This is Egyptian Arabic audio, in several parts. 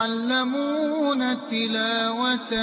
يعلمون تلاوة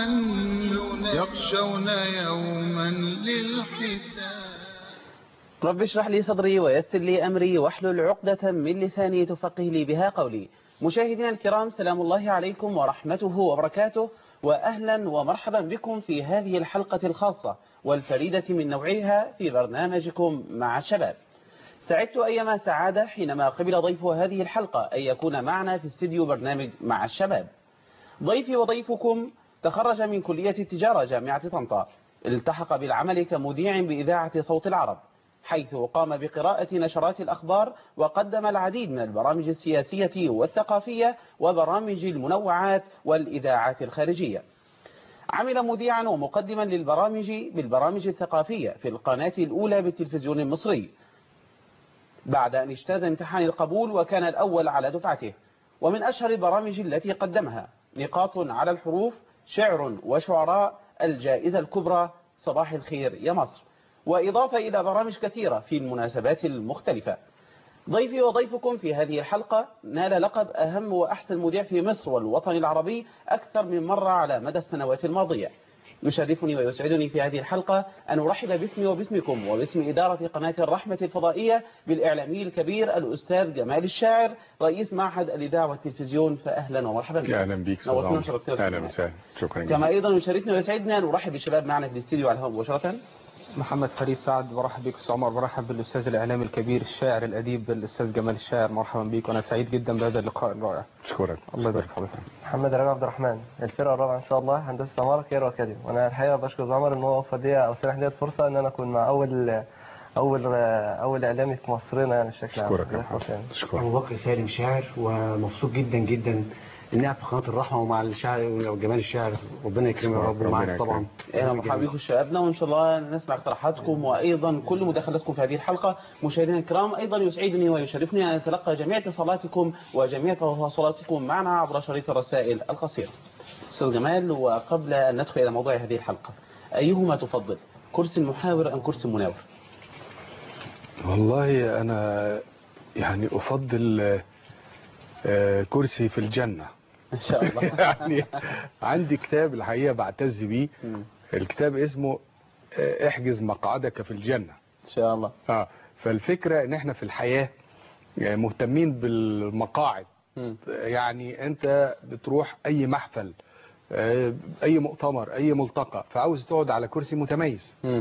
يخشون يوما للحساب رب اشرح لي صدري ويسر لي أمري واحلل عقدة من لساني تفقه لي بها قولي مشاهدينا الكرام سلام الله عليكم ورحمته وبركاته وأهلا ومرحبا بكم في هذه الحلقة الخاصة والفريدة من نوعها في برنامجكم مع الشباب سعدت أيما سعادة حينما قبل ضيف هذه الحلقة أن يكون معنا في استديو برنامج مع الشباب ضيفي وضيفكم تخرج من كلية التجارة جامعة طنطا التحق بالعمل كمذيع بإذاعة صوت العرب حيث قام بقراءة نشرات الأخبار وقدم العديد من البرامج السياسية والثقافية وبرامج المنوعات والإذاعات الخارجية عمل مذيعا ومقدما للبرامج بالبرامج الثقافية في القناة الأولى بالتلفزيون المصري بعد أن اجتاز امتحان القبول وكان الأول على دفعته ومن أشهر البرامج التي قدمها نقاط على الحروف شعر وشعراء الجائزة الكبرى صباح الخير يا مصر وإضافة إلى برامج كثيرة في المناسبات المختلفة ضيفي وضيفكم في هذه الحلقة نال لقب أهم وأحسن مذيع في مصر والوطن العربي أكثر من مرة على مدى السنوات الماضية يشرفني ويسعدني في هذه الحلقة أن أرحب باسمي وباسمكم وباسم إدارة قناة الرحمة الفضائية بالإعلامي الكبير الأستاذ جمال الشاعر رئيس معهد الإذاعة والتلفزيون فأهلا ومرحبا بك اهلا بيك أستاذ نورتنا عمر. وشرفتنا اهلا وسهلا شكرا كما جزيلا أيضا يشرفني ويسعدنا أن أرحب بالشباب معنا في الاستديو على الهواء مباشرة محمد فريد سعد برحب بك استاذ عمر برحب بالاستاذ الاعلامي الكبير الشاعر الاديب الاستاذ جمال الشاعر مرحبا بك وانا سعيد جدا بهذا اللقاء الرائع شكرا الله يبارك في حضرتك محمد ربيع عبد الرحمن الفرقه الرابعه ان شاء الله هندسه عماره كير واكاديمي وانا الحقيقه بشكر زمر ان هو وفر لي او سنح لي الفرصه ان انا اكون مع اول اول اول اعلامي في مصرنا يعني بشكل عام اشكرك يا الله يحفظك محمد يعني. اشكرك أبو بكر سالم شاعر ومبسوط جدا جدا إني قاعد في قناة الرحمة ومع الشاعر وجمال الشاعر ربنا يكرمه يا رب ربنا ومعاك يكرمك. طبعا اهلا ومرحبا بكم شبابنا وان شاء الله نسمع اقتراحاتكم وايضا كل مداخلاتكم في هذه الحلقه مشاهدينا الكرام ايضا يسعدني ويشرفني ان اتلقى جميع اتصالاتكم وجميع تواصلاتكم معنا عبر شريط الرسائل القصيره. استاذ جمال وقبل ان ندخل الى موضوع هذه الحلقه ايهما تفضل؟ كرسي المحاور ام كرسي المناور؟ والله انا يعني افضل آه، كرسي في الجنة ان شاء الله. يعني عندي كتاب الحقيقة بعتز بيه مم. الكتاب اسمه آه، احجز مقعدك في الجنة ان شاء الله. اه فالفكرة ان احنا في الحياة آه، مهتمين بالمقاعد مم. يعني انت بتروح اي محفل آه، اي مؤتمر اي ملتقى فعاوز تقعد على كرسي متميز مم.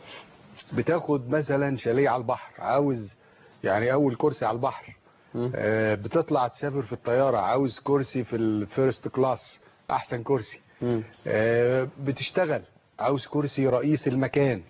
بتاخد مثلا شاليه على البحر عاوز يعني اول كرسي على البحر مم. آه، بتطلع تسافر في الطيارة عاوز كرسي في الفيرست كلاس احسن كرسي مم. آه، بتشتغل عاوز كرسي رئيس المكان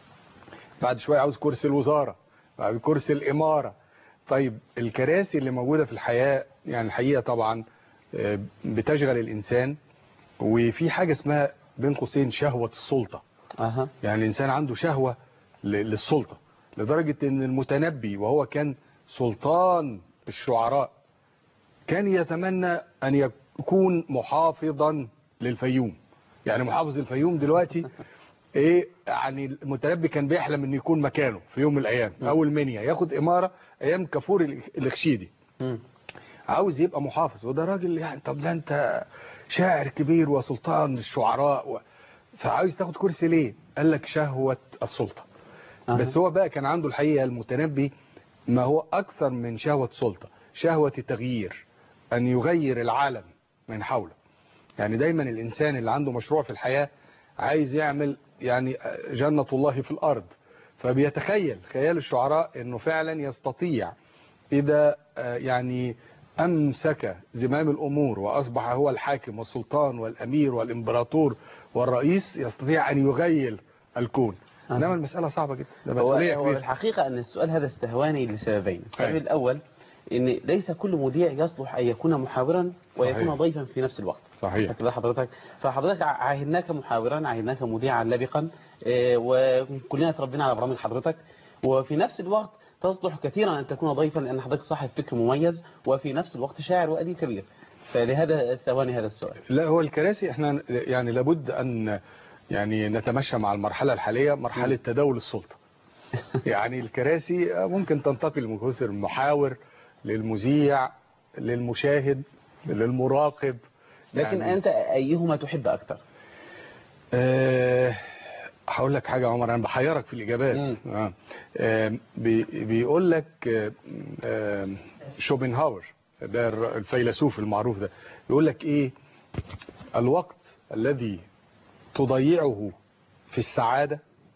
بعد شوية عاوز كرسي الوزارة بعد كرسي الإمارة طيب الكراسي اللي موجودة في الحياة يعني الحقيقة طبعا آه، بتشغل الإنسان وفي حاجة اسمها بين قوسين شهوة السلطة اها يعني الإنسان عنده شهوة ل- للسلطة لدرجة أن المتنبي وهو كان سلطان الشعراء كان يتمنى أن يكون محافظا للفيوم يعني محافظ الفيوم دلوقتي ايه يعني المتنبي كان بيحلم ان يكون مكانه في يوم من الايام اول منيا ياخد اماره ايام كفور الإخ- الخشيدي مم. عاوز يبقى محافظ وده راجل يعني طب ده انت شاعر كبير وسلطان الشعراء و... فعاوز تاخد كرسي ليه قال لك شهوة السلطة أها. بس هو بقى كان عنده الحقيقة المتنبي ما هو أكثر من شهوة سلطة شهوة التغيير أن يغير العالم من حوله يعني دايما الإنسان اللي عنده مشروع في الحياة عايز يعمل يعني جنة الله في الأرض فبيتخيل خيال الشعراء أنه فعلا يستطيع إذا آه، يعني أمسك زمام الأمور وأصبح هو الحاكم والسلطان والأمير والإمبراطور والرئيس يستطيع أن يغير الكون أها. إنما المسألة صعبة جدا ده هو, مسؤولية هو كبيرة الحقيقة أن السؤال هذا استهواني لسببين السبب أيوة. الأول أن ليس كل مذيع يصلح أن يكون محاورا ويكون صحيح. ضيفا في نفس الوقت صحيح خدت بال حضرتك فحضرتك عاهدناك محاورا عاهدناك مذيعا لبقا آه، وكلنا تربينا على برامج حضرتك وفي نفس الوقت تصلح كثيرا أن تكون ضيفا لأن حضرتك صاحب فكر مميز وفي نفس الوقت شاعر وأديب كبير فلهذا استهواني هذا السؤال لا هو الكراسي احنا يعني لابد أن يعني نتمشى مع المرحلة الحالية مرحلة تداول السلطة يعني الكراسي ممكن تنتقل من كرسي المحاور للمذيع للمشاهد للمراقب لكن يعني- أنت أيهما تحب أكثر أه هقول لك حاجة يا عمر أنا بحيرك في الإجابات مم. آه. آه بي بيقول لك آه آه شوبنهاور ده الر- الفيلسوف المعروف ده يقول لك إيه الوقت الذي تضيعه في السعادة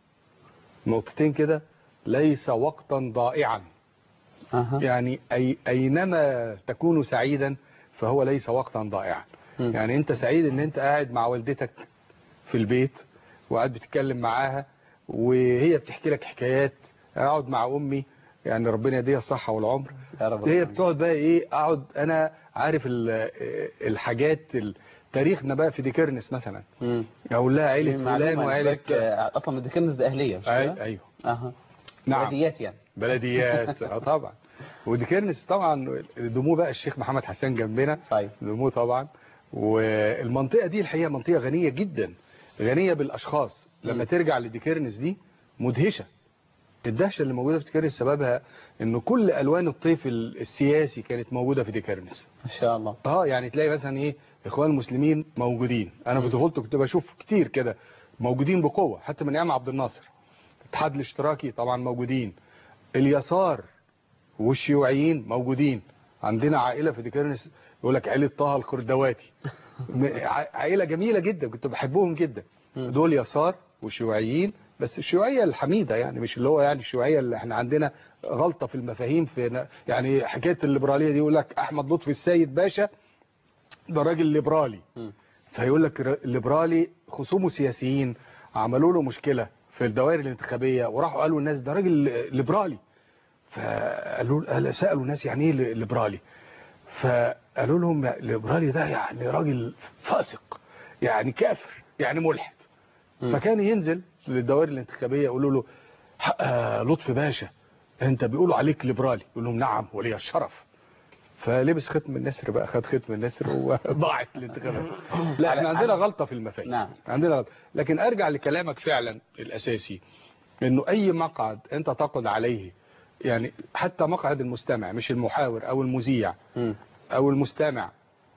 نقطتين كده ليس وقتا ضائعا أها. يعني أي أينما تكون سعيدا فهو ليس وقتا ضائعا مم. يعني أنت سعيد أن أنت قاعد مع والدتك في البيت وقاعد بتتكلم معاها وهي بتحكي لك حكايات أنا أقعد مع أمي يعني ربنا يديها الصحة والعمر يا رب هي العالمين. بتقعد بقى إيه أقعد أنا عارف ال- الحاجات ال- تاريخنا بقى في ديكرنس مثلا مم. أقول لها عيلة معلومة فلان عن وعيلة ذلك، آه، أصلا الديكنز ده أهلية مش أي- كده؟ أيوه أها نعم بلديات يعني بلديات اه طبعا وديكرنس طبعا دموه بقى الشيخ محمد حسان جنبنا صحيح دموه طبعا والمنطقة دي الحقيقة منطقة غنية جدا غنية بالأشخاص لما مم. ترجع لديكرنس دي مدهشة الدهشة اللي موجودة في ديكرنس سببها انه كل ألوان الطيف ال- السياسي كانت موجودة في ديكرنس إن شاء الله اه يعني تلاقي مثلا ايه اخوان المسلمين موجودين انا في طفولتي كنت بشوف كتير كده موجودين بقوة حتى من ايام عبد الناصر الاتحاد الاشتراكي طبعا موجودين اليسار والشيوعيين موجودين عندنا عائلة في ديكرنس يقول لك عائلة طه الخردواتي م- ع- عائلة جميلة جدا كنت بحبهم جدا مم. دول يسار وشيوعيين بس الشيوعية الحميدة يعني مش اللي هو يعني الشيوعية اللي احنا عندنا غلطة في المفاهيم في يعني حكاية الليبرالية دي يقول لك احمد لطفي السيد باشا ده راجل ليبرالي مم. فيقول لك ر- الليبرالي خصومه سياسيين عملوا له مشكلة في الدوائر الانتخابية وراحوا قالوا الناس ده راجل ليبرالي فقالوا قال- سألوا الناس يعني ايه ليبرالي فقالوا لهم الليبرالي ده يعني راجل فاسق يعني كافر يعني ملحد مم. فكان ينزل للدوائر الانتخابية يقولوا له "ح- آه، لطفي باشا انت بيقولوا عليك ليبرالي يقول لهم نعم ولي الشرف فلبس ختم النسر بقى خد ختم النسر وضاعت الانتخابات لا احنا عندنا غلطة في المفاهيم نعم. عندنا غلطة لكن ارجع لكلامك فعلا الاساسي انه اي مقعد انت تقعد عليه يعني حتى مقعد المستمع مش المحاور او المذيع مم. او المستمع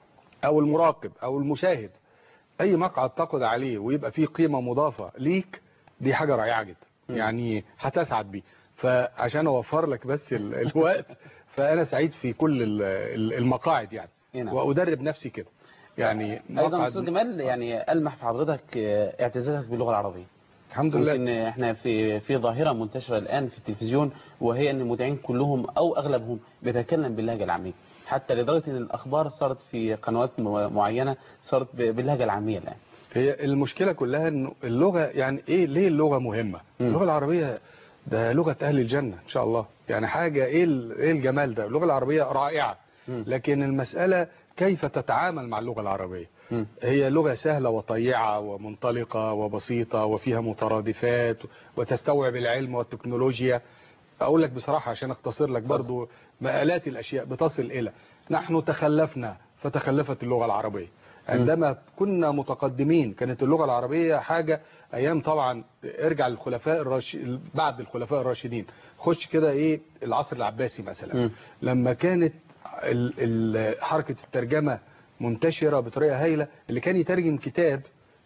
او المراقب او المشاهد اي مقعد تقعد عليه ويبقى فيه قيمة مضافة ليك دي حاجة رائعة جدا يعني هتسعد بيه فعشان اوفر لك بس ال- الوقت فانا سعيد في كل ال- ال- المقاعد يعني إيه نعم. وادرب نفسي كده يعني أيضا مقعد أستاذ جمال يعني ألمح في حضرتك آه، اعتزازك باللغة العربية الحمد لله يمكن احنا في في ظاهرة منتشرة الآن في التلفزيون وهي أن المذيعين كلهم أو أغلبهم بيتكلم باللهجة العامية حتى لدرجة أن الأخبار صارت في قنوات م- معينة صارت ب- باللهجة العامية الآن هي المشكلة كلها انه اللغة يعني ايه ليه اللغة مهمة مم. اللغة العربية ده لغة اهل الجنة ان شاء الله يعني حاجة ايه ال- ايه الجمال ده اللغة العربية رائعة مم. لكن المسألة كيف تتعامل مع اللغة العربية مم. هي لغة سهلة وطيعة ومنطلقة وبسيطة وفيها مترادفات وتستوعب العلم والتكنولوجيا أقول لك بصراحة عشان أختصر لك برضو مآلات الأشياء بتصل إلى نحن تخلفنا فتخلفت اللغة العربية عندما كنا متقدمين كانت اللغة العربية حاجة أيام طبعا ارجع للخلفاء الراشد بعد الخلفاء الراشدين خش كده إيه العصر العباسي مثلا مم. لما كانت ال- ال- حركة الترجمة منتشرة بطريقة هايلة اللي كان يترجم كتاب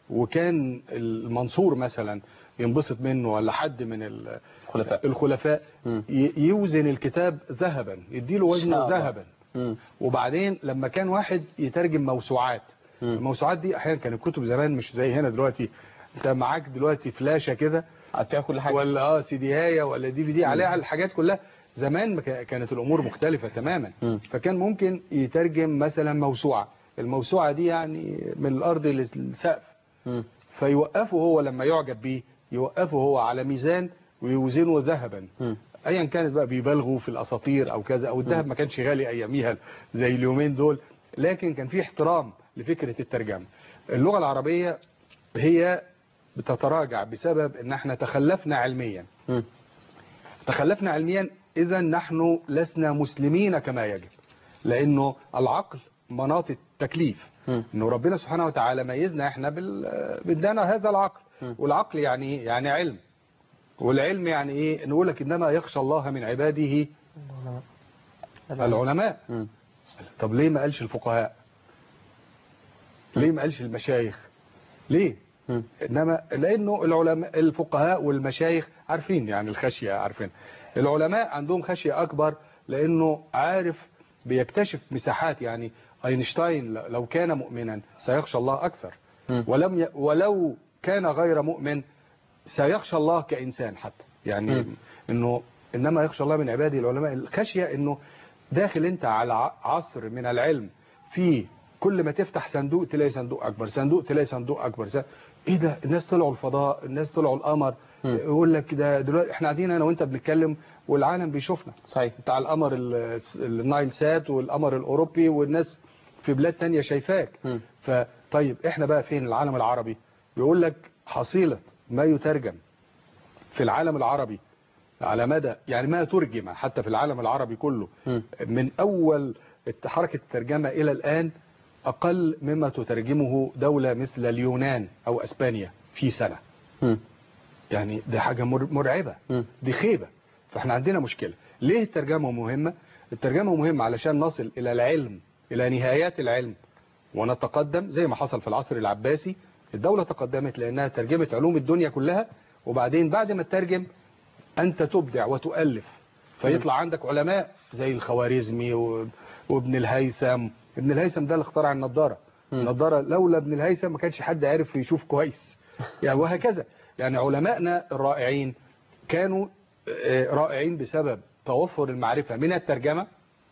وكان المنصور مثلا ينبسط منه ولا حد من ال- خلفاء. الخلفاء مم. ي- يوزن الكتاب ذهبا يديله وزنه شاء الله. ذهبا مم. وبعدين لما كان واحد يترجم موسوعات مم. الموسوعات دي احيانا كانت الكتب زمان مش زي هنا دلوقتي انت معاك دلوقتي فلاشة كده فيها كل حاجة ولا اه سي دي هاية ولا دي في دي عليها الحاجات كلها زمان ما كا- كانت الامور مختلفة تماما مم. فكان ممكن يترجم مثلا موسوعة الموسوعة دي يعني من الارض للسقف مم. فيوقفه هو لما يعجب بيه يوقفه هو على ميزان ويوزنه ذهبا مم. ايا كانت بقى بيبالغوا في الاساطير او كذا او الذهب ما كانش غالي اياميها زي اليومين دول لكن كان في احترام لفكرة الترجمة اللغة العربية هي بتتراجع بسبب ان احنا تخلفنا علميا مم. تخلفنا علميا اذا نحن لسنا مسلمين كما يجب لانه العقل مناط التكليف مم. انه ربنا سبحانه وتعالى ميزنا احنا بال... بدنا هذا العقل مم. والعقل يعني ايه يعني علم والعلم يعني ايه نقول لك انما يخشى الله من عباده العلماء مم. طب ليه ما قالش الفقهاء ليه ما قالش المشايخ ليه مم. انما لانه العلماء الفقهاء والمشايخ عارفين يعني الخشيه عارفين العلماء عندهم خشيه اكبر لانه عارف بيكتشف مساحات يعني اينشتاين لو كان مؤمنا سيخشى الله اكثر مم. ولم ي... ولو كان غير مؤمن سيخشى الله كانسان حتى يعني مم. انه انما يخشى الله من عباده العلماء الخشيه انه داخل انت على ع- عصر من العلم في كل ما تفتح صندوق تلاقي صندوق اكبر صندوق تلاقي صندوق اكبر س- ايه ده الناس طلعوا الفضاء الناس طلعوا القمر مم. يقول لك ده دلوقتي احنا قاعدين انا وانت بنتكلم والعالم بيشوفنا صحيح بتاع القمر ال- النايل سات والقمر الاوروبي والناس في بلاد تانية شايفاك مم. فطيب احنا بقى فين العالم العربي بيقول لك حصيلة ما يترجم في العالم العربي على مدى يعني ما ترجم حتى في العالم العربي كله مم. من اول الت- حركة الترجمة الى الان اقل مما تترجمه دولة مثل اليونان او اسبانيا في سنة مم. يعني ده حاجة مر- مرعبة مم. دي خيبة فاحنا عندنا مشكلة ليه الترجمة مهمة الترجمة مهمة علشان نصل الى العلم الى نهايات العلم ونتقدم زي ما حصل في العصر العباسي الدولة تقدمت لانها ترجمت علوم الدنيا كلها وبعدين بعد ما تترجم انت تبدع وتؤلف فيطلع عندك علماء زي الخوارزمي و- وابن الهيثم ابن الهيثم ده اللي اخترع النضارة النضارة لولا ابن الهيثم ما كانش حد عارف يشوف كويس يعني وهكذا يعني علمائنا الرائعين كانوا آه، رائعين بسبب توفر المعرفة من الترجمة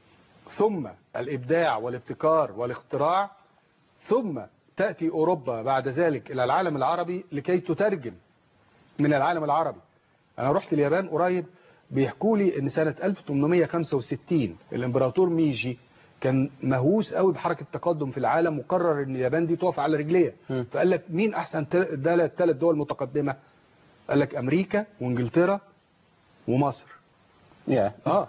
ثم الإبداع والابتكار والاختراع ثم تأتي أوروبا بعد ذلك إلى العالم العربي لكي تترجم من العالم العربي أنا رحت اليابان قريب بيحكوا لي إن سنة 1865 الإمبراطور ميجي كان مهووس قوي بحركة التقدم في العالم وقرر إن اليابان دي تقف على رجليها مم. فقال لك مين أحسن ثلاث دول متقدمة قال لك أمريكا وإنجلترا ومصر يا اه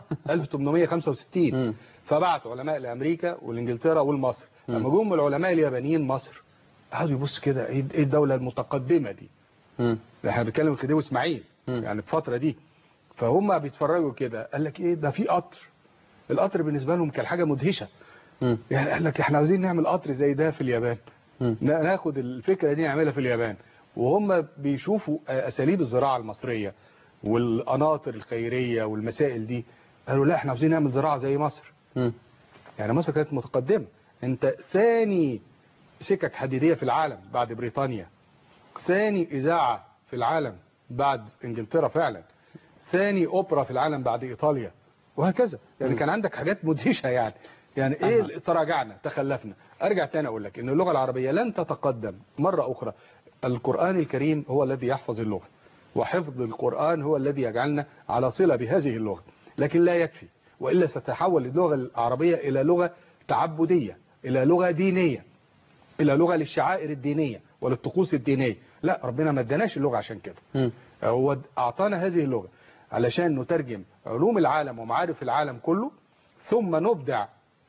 1865 مم. فبعتوا علماء لامريكا والانجلترا والمصر مم. لما جم العلماء اليابانيين مصر قعدوا يبصوا كده ايه إيه الدوله المتقدمه دي مم. ده احنا بنتكلم خديوي اسماعيل مم. يعني الفتره دي فهم بيتفرجوا كده قال لك ايه ده في قطر القطر بالنسبه لهم كان حاجه مدهشه مم. يعني قال لك احنا عاوزين نعمل قطر زي ده في اليابان مم. نا- ناخد الفكره دي نعملها في اليابان وهم بيشوفوا آه، اساليب الزراعه المصريه والقناطر الخيريه والمسائل دي قالوا لا احنا عاوزين نعمل زراعه زي مصر مم. يعني مصر كانت متقدمه انت ثاني سكك حديديه في العالم بعد بريطانيا ثاني اذاعه في العالم بعد انجلترا فعلا ثاني اوبرا في العالم بعد ايطاليا وهكذا يعني مم. كان عندك حاجات مدهشه يعني يعني أها. ايه تراجعنا تخلفنا ارجع تاني اقول لك ان اللغه العربيه لن تتقدم مره اخرى القران الكريم هو الذي يحفظ اللغه وحفظ القران هو الذي يجعلنا على صله بهذه اللغه لكن لا يكفي والا ستتحول اللغه العربيه الى لغه تعبديه الى لغه دينيه الى لغه للشعائر الدينيه وللطقوس الدينيه لا ربنا ما اداناش اللغه عشان كده مم. هو أعطانا هذه اللغة علشان نترجم علوم العالم ومعارف العالم كله ثم نبدع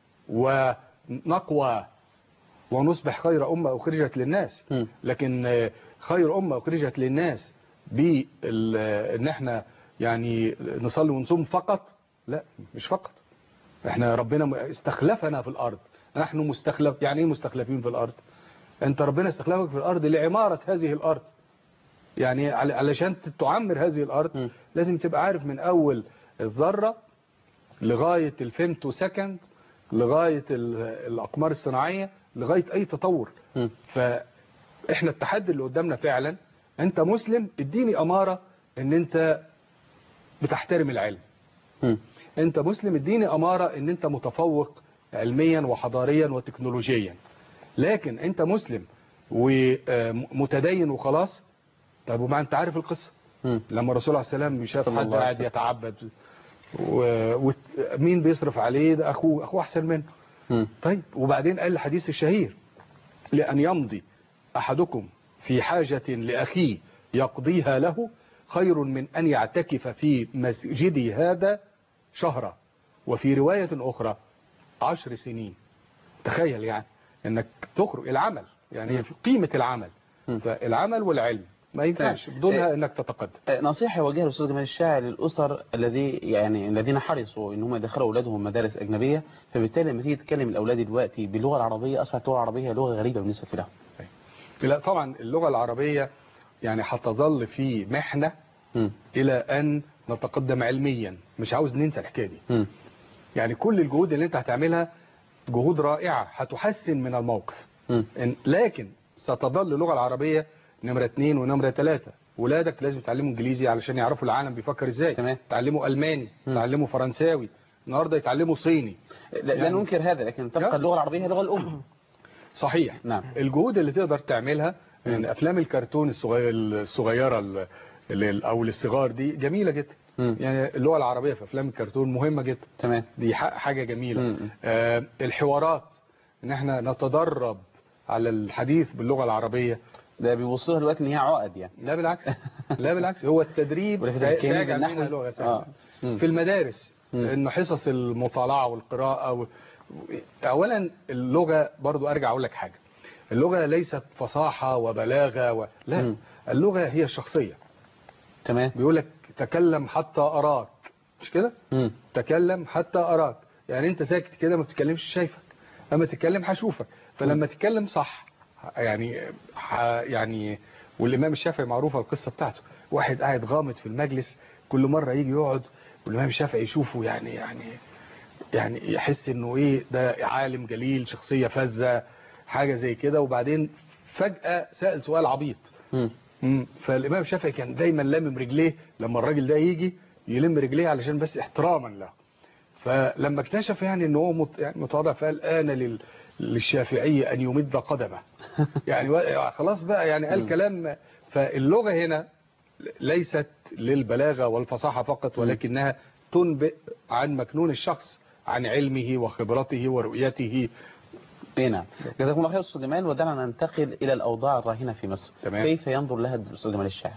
ونقوى ونصبح خير أمة أخرجت للناس مم. لكن آه، خير أمة أخرجت للناس بأن احنا يعني نصلي ونصوم فقط لا مش فقط احنا ربنا م- استخلفنا في الأرض نحن مستخلف يعني ايه مستخلفين في الأرض انت ربنا استخلفك في الأرض لعمارة هذه الأرض يعني عل- علشان تعمر هذه الأرض م. لازم تبقى عارف من أول الذرة لغاية الفيمتو سكند لغاية ال- الأقمار الصناعية لغاية أي تطور مم. فإحنا التحدي اللي قدامنا فعلا أنت مسلم اديني أمارة أن أنت بتحترم العلم مم. أنت مسلم اديني أمارة أن أنت متفوق علميا وحضاريا وتكنولوجيا لكن أنت مسلم ومتدين وخلاص طب وما أنت عارف القصة مم. لما الرسول عليه السلام شاف صلى حد الله عليه قاعد وسلم. يتعبد ومين بيصرف عليه ده أخوه أخوه أحسن منه مم. طيب وبعدين قال الحديث الشهير لأن يمضي أحدكم في حاجة لأخيه يقضيها له خير من أن يعتكف في مسجدي هذا شهرا وفي رواية أخرى عشر سنين تخيل يعني أنك تخرج العمل يعني في قيمة العمل م. فالعمل والعلم ما ينفعش تمام. بدونها إيه. انك تتقدم آه، نصيحة يوجهها الأستاذ جمال الشاعر للأسر الذي يعني الذين حرصوا إن هم يدخلوا أولادهم مدارس أجنبية فبالتالي لما تيجي تتكلم الأولاد دلوقتي باللغة العربية أصبحت اللغة العربية لغة غريبة بالنسبة لهم لا طبعا اللغة العربية يعني هتظل في محنة مم. الى ان نتقدم علميا مش عاوز ننسى الحكايه دي مم. يعني كل الجهود اللي انت هتعملها جهود رائعه هتحسن من الموقف مم. إن- لكن ستظل اللغه العربيه نمره اثنين ونمره ثلاثه ولادك لازم يتعلموا انجليزي علشان يعرفوا العالم بيفكر ازاي تمام. يتعلموا الماني مم. يتعلموا فرنساوي النهارده يتعلموا صيني لا, لا يعني- ننكر هذا لكن تبقى لا. اللغة العربية هي اللغة الأم صحيح نعم. الجهود اللي تقدر تعملها يعني افلام الكرتون الصغير الصغيره ال- ال- او الصغار دي جميله جدا مم. يعني اللغه العربيه في افلام الكرتون مهمه جدا تمام دي ح- حاجه جميله مم. آه الحوارات ان احنا نتدرب على الحديث باللغه العربيه ده بيوصلها دلوقتي إن هي عقد يعني لا بالعكس لا بالعكس هو التدريب ولكن سا- الكلمة ساجع بالنحو- منها لغه آه. سهله مم. في المدارس مم. انه حصص المطالعه والقراءه و... اولا اللغه برضو ارجع اقول لك حاجه اللغه ليست فصاحه وبلاغه و... لا مم. اللغه هي الشخصيه تمام بيقول لك تكلم حتى اراك مش كده مم. تكلم حتى أراك يعني أنت ساكت كده ما بتتكلمش شايفك أما تتكلم هشوفك فلما تتكلم صح يعني ح- يعني والإمام الشافعي معروفة القصة بتاعته واحد قاعد غامض في المجلس كل مرة يجي يقعد والإمام الشافعي يشوفه يعني يعني يعني يحس إنه إيه ده عالم جليل شخصية فذة حاجة زي كده وبعدين فجأة سأل سؤال عبيط مم. مم. فالامام الشافعي كان دايما لامم رجليه لما الراجل ده يجي يلم رجليه علشان بس احتراما له فلما اكتشف يعني ان هو مت- يعني متواضع فقال انا لل للشافعي ان يمد قدمه يعني و- خلاص بقى يعني قال كلام فاللغه هنا ليست للبلاغه والفصاحه فقط ولكنها تنبئ عن مكنون الشخص عن علمه وخبرته ورؤيته اي نعم جزاكم الله خير استاذ جمال ودعنا ننتقل الى الاوضاع الراهنه في مصر تمام. كيف ينظر لها الاستاذ جمال الشاعر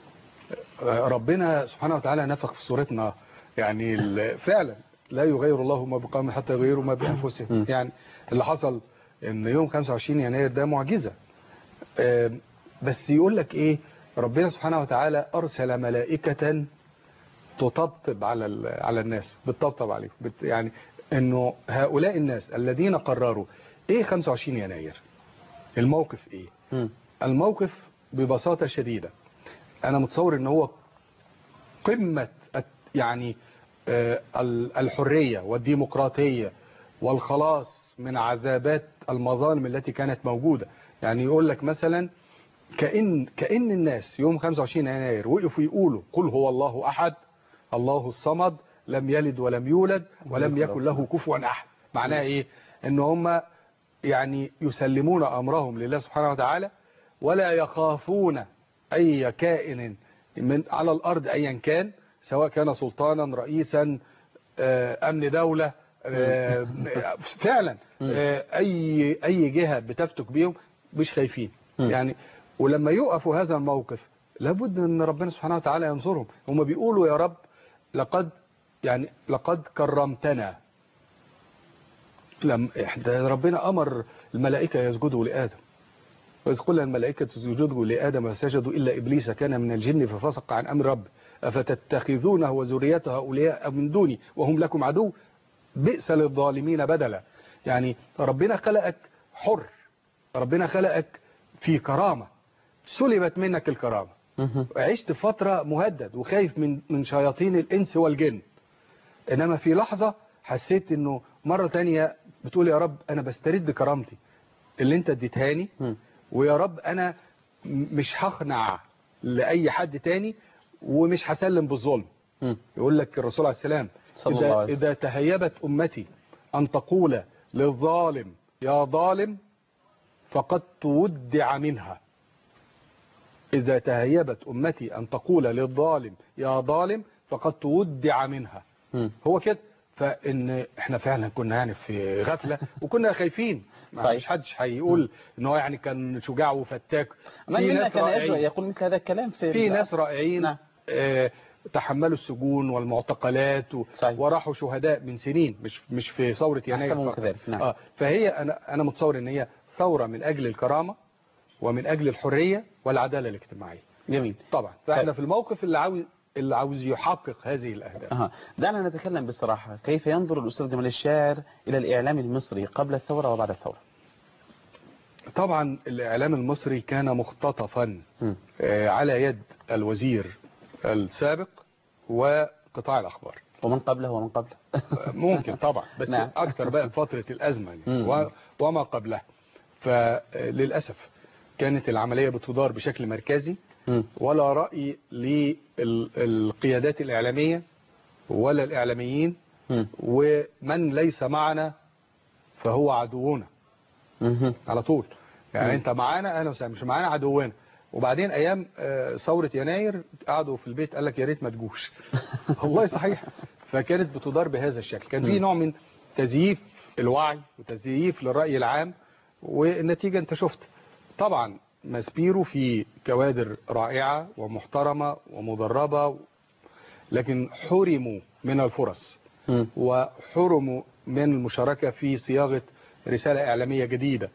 ربنا سبحانه وتعالى نفخ في صورتنا يعني ال- فعلا لا يغير الله ما بقوم حتى يغيروا ما بانفسهم م. يعني اللي حصل ان يوم 25 يناير ده معجزه آم، بس يقول لك ايه ربنا سبحانه وتعالى ارسل ملائكه تطبطب على ال- على الناس بتطبطب عليهم بت يعني انه هؤلاء الناس الذين قرروا ايه 25 يناير الموقف ايه مم. الموقف ببساطة شديدة أنا متصور أن هو قمة الت- يعني آه، ال- الحرية والديمقراطية والخلاص من عذابات المظالم التي كانت موجودة يعني يقول لك مثلا كأن, كأن الناس يوم 25 يناير وقفوا يقولوا قل هو الله أحد الله الصمد لم يلد ولم يولد ولم يكن له كفوا أحد معناها إيه ان هم يعني يسلمون أمرهم لله سبحانه وتعالى ولا يخافون أي كائن من على الأرض أيا كان سواء كان سلطانا رئيسا آه، أمن دولة آه، فعلا آه، أي أي جهة بتفتك بيهم مش خايفين مم. يعني ولما يقفوا هذا الموقف لابد ان ربنا سبحانه وتعالى ينصرهم هم بيقولوا يا رب لقد يعني لقد كرمتنا لم إحدى ربنا أمر الملائكة يسجدوا لآدم وإذ قلنا الملائكة اسجدوا لآدم فسجدوا إلا إبليس كان من الجن ففسق عن أمر رب أفتتخذونه وذريته أولياء من دوني وهم لكم عدو بئس للظالمين بدلا يعني ربنا خلقك حر ربنا خلقك في كرامة سلبت منك الكرامة مهم. عشت فترة مهدد وخايف من من شياطين الإنس والجن إنما في لحظة حسيت إنه مرة تانية بتقول يا رب أنا بسترد كرامتي اللي أنت اديتهاني مم. ويا رب أنا م- مش هخنع لأي حد تاني ومش هسلم بالظلم مم. يقول لك الرسول عليه السلام صلى الله إذا, عليه وسلم. إذا تهيبت أمتي أن تقول للظالم يا ظالم فقد تودع منها إذا تهيبت أمتي أن تقول للظالم يا ظالم فقد تودع منها مم. هو كده فإن إحنا فعلا كنا يعني في غفلة وكنا خايفين ما صحيح. مش حدش هيقول إن هو يعني كان شجاع وفتاك من في منا ناس كان رائعين. يجرؤ يقول مثل هذا الكلام في في ال- ناس رائعين نعم. آه، تحملوا السجون والمعتقلات و... صحيح. وراحوا شهداء من سنين مش مش في ثورة يناير أحسن من فقط. كذلك، نعم. آه فهي انا انا متصور ان هي ثورة من اجل الكرامة ومن اجل الحرية والعدالة الاجتماعية جميل طبعا فاحنا طيب. في الموقف اللي عاوز اللي عاوز يحقق هذه الاهداف أها. دعنا نتكلم بصراحة كيف ينظر الأستاذ جمال الشاعر إلى الإعلام المصري قبل الثورة وبعد الثورة طبعا الاعلام المصري كان مختطفا مم. آه، على يد الوزير السابق وقطاع الاخبار ومن قبله ومن قبله ممكن طبعا بس نعم. نعم. اكتر بقى في فتره الازمه مم. يعني و- وما قبلها فللاسف كانت العمليه بتدار بشكل مركزي مم. ولا راي للقيادات الاعلاميه ولا الاعلاميين مم. ومن ليس معنا فهو عدونا مهم. على طول يعني مم. انت معانا اهلا وسهلا مش معانا عدونا وبعدين ايام آه، ثوره يناير قعدوا في البيت قال لك يا ريت ما تجوش والله صحيح فكانت بتدار بهذا الشكل كان في مم. نوع من تزييف الوعي وتزييف للراي العام والنتيجه انت شفت طبعا ماسبيرو في كوادر رائعه ومحترمه ومدربه لكن حرموا من الفرص مم. وحرموا من المشاركة في صياغة رسالة إعلامية جديدة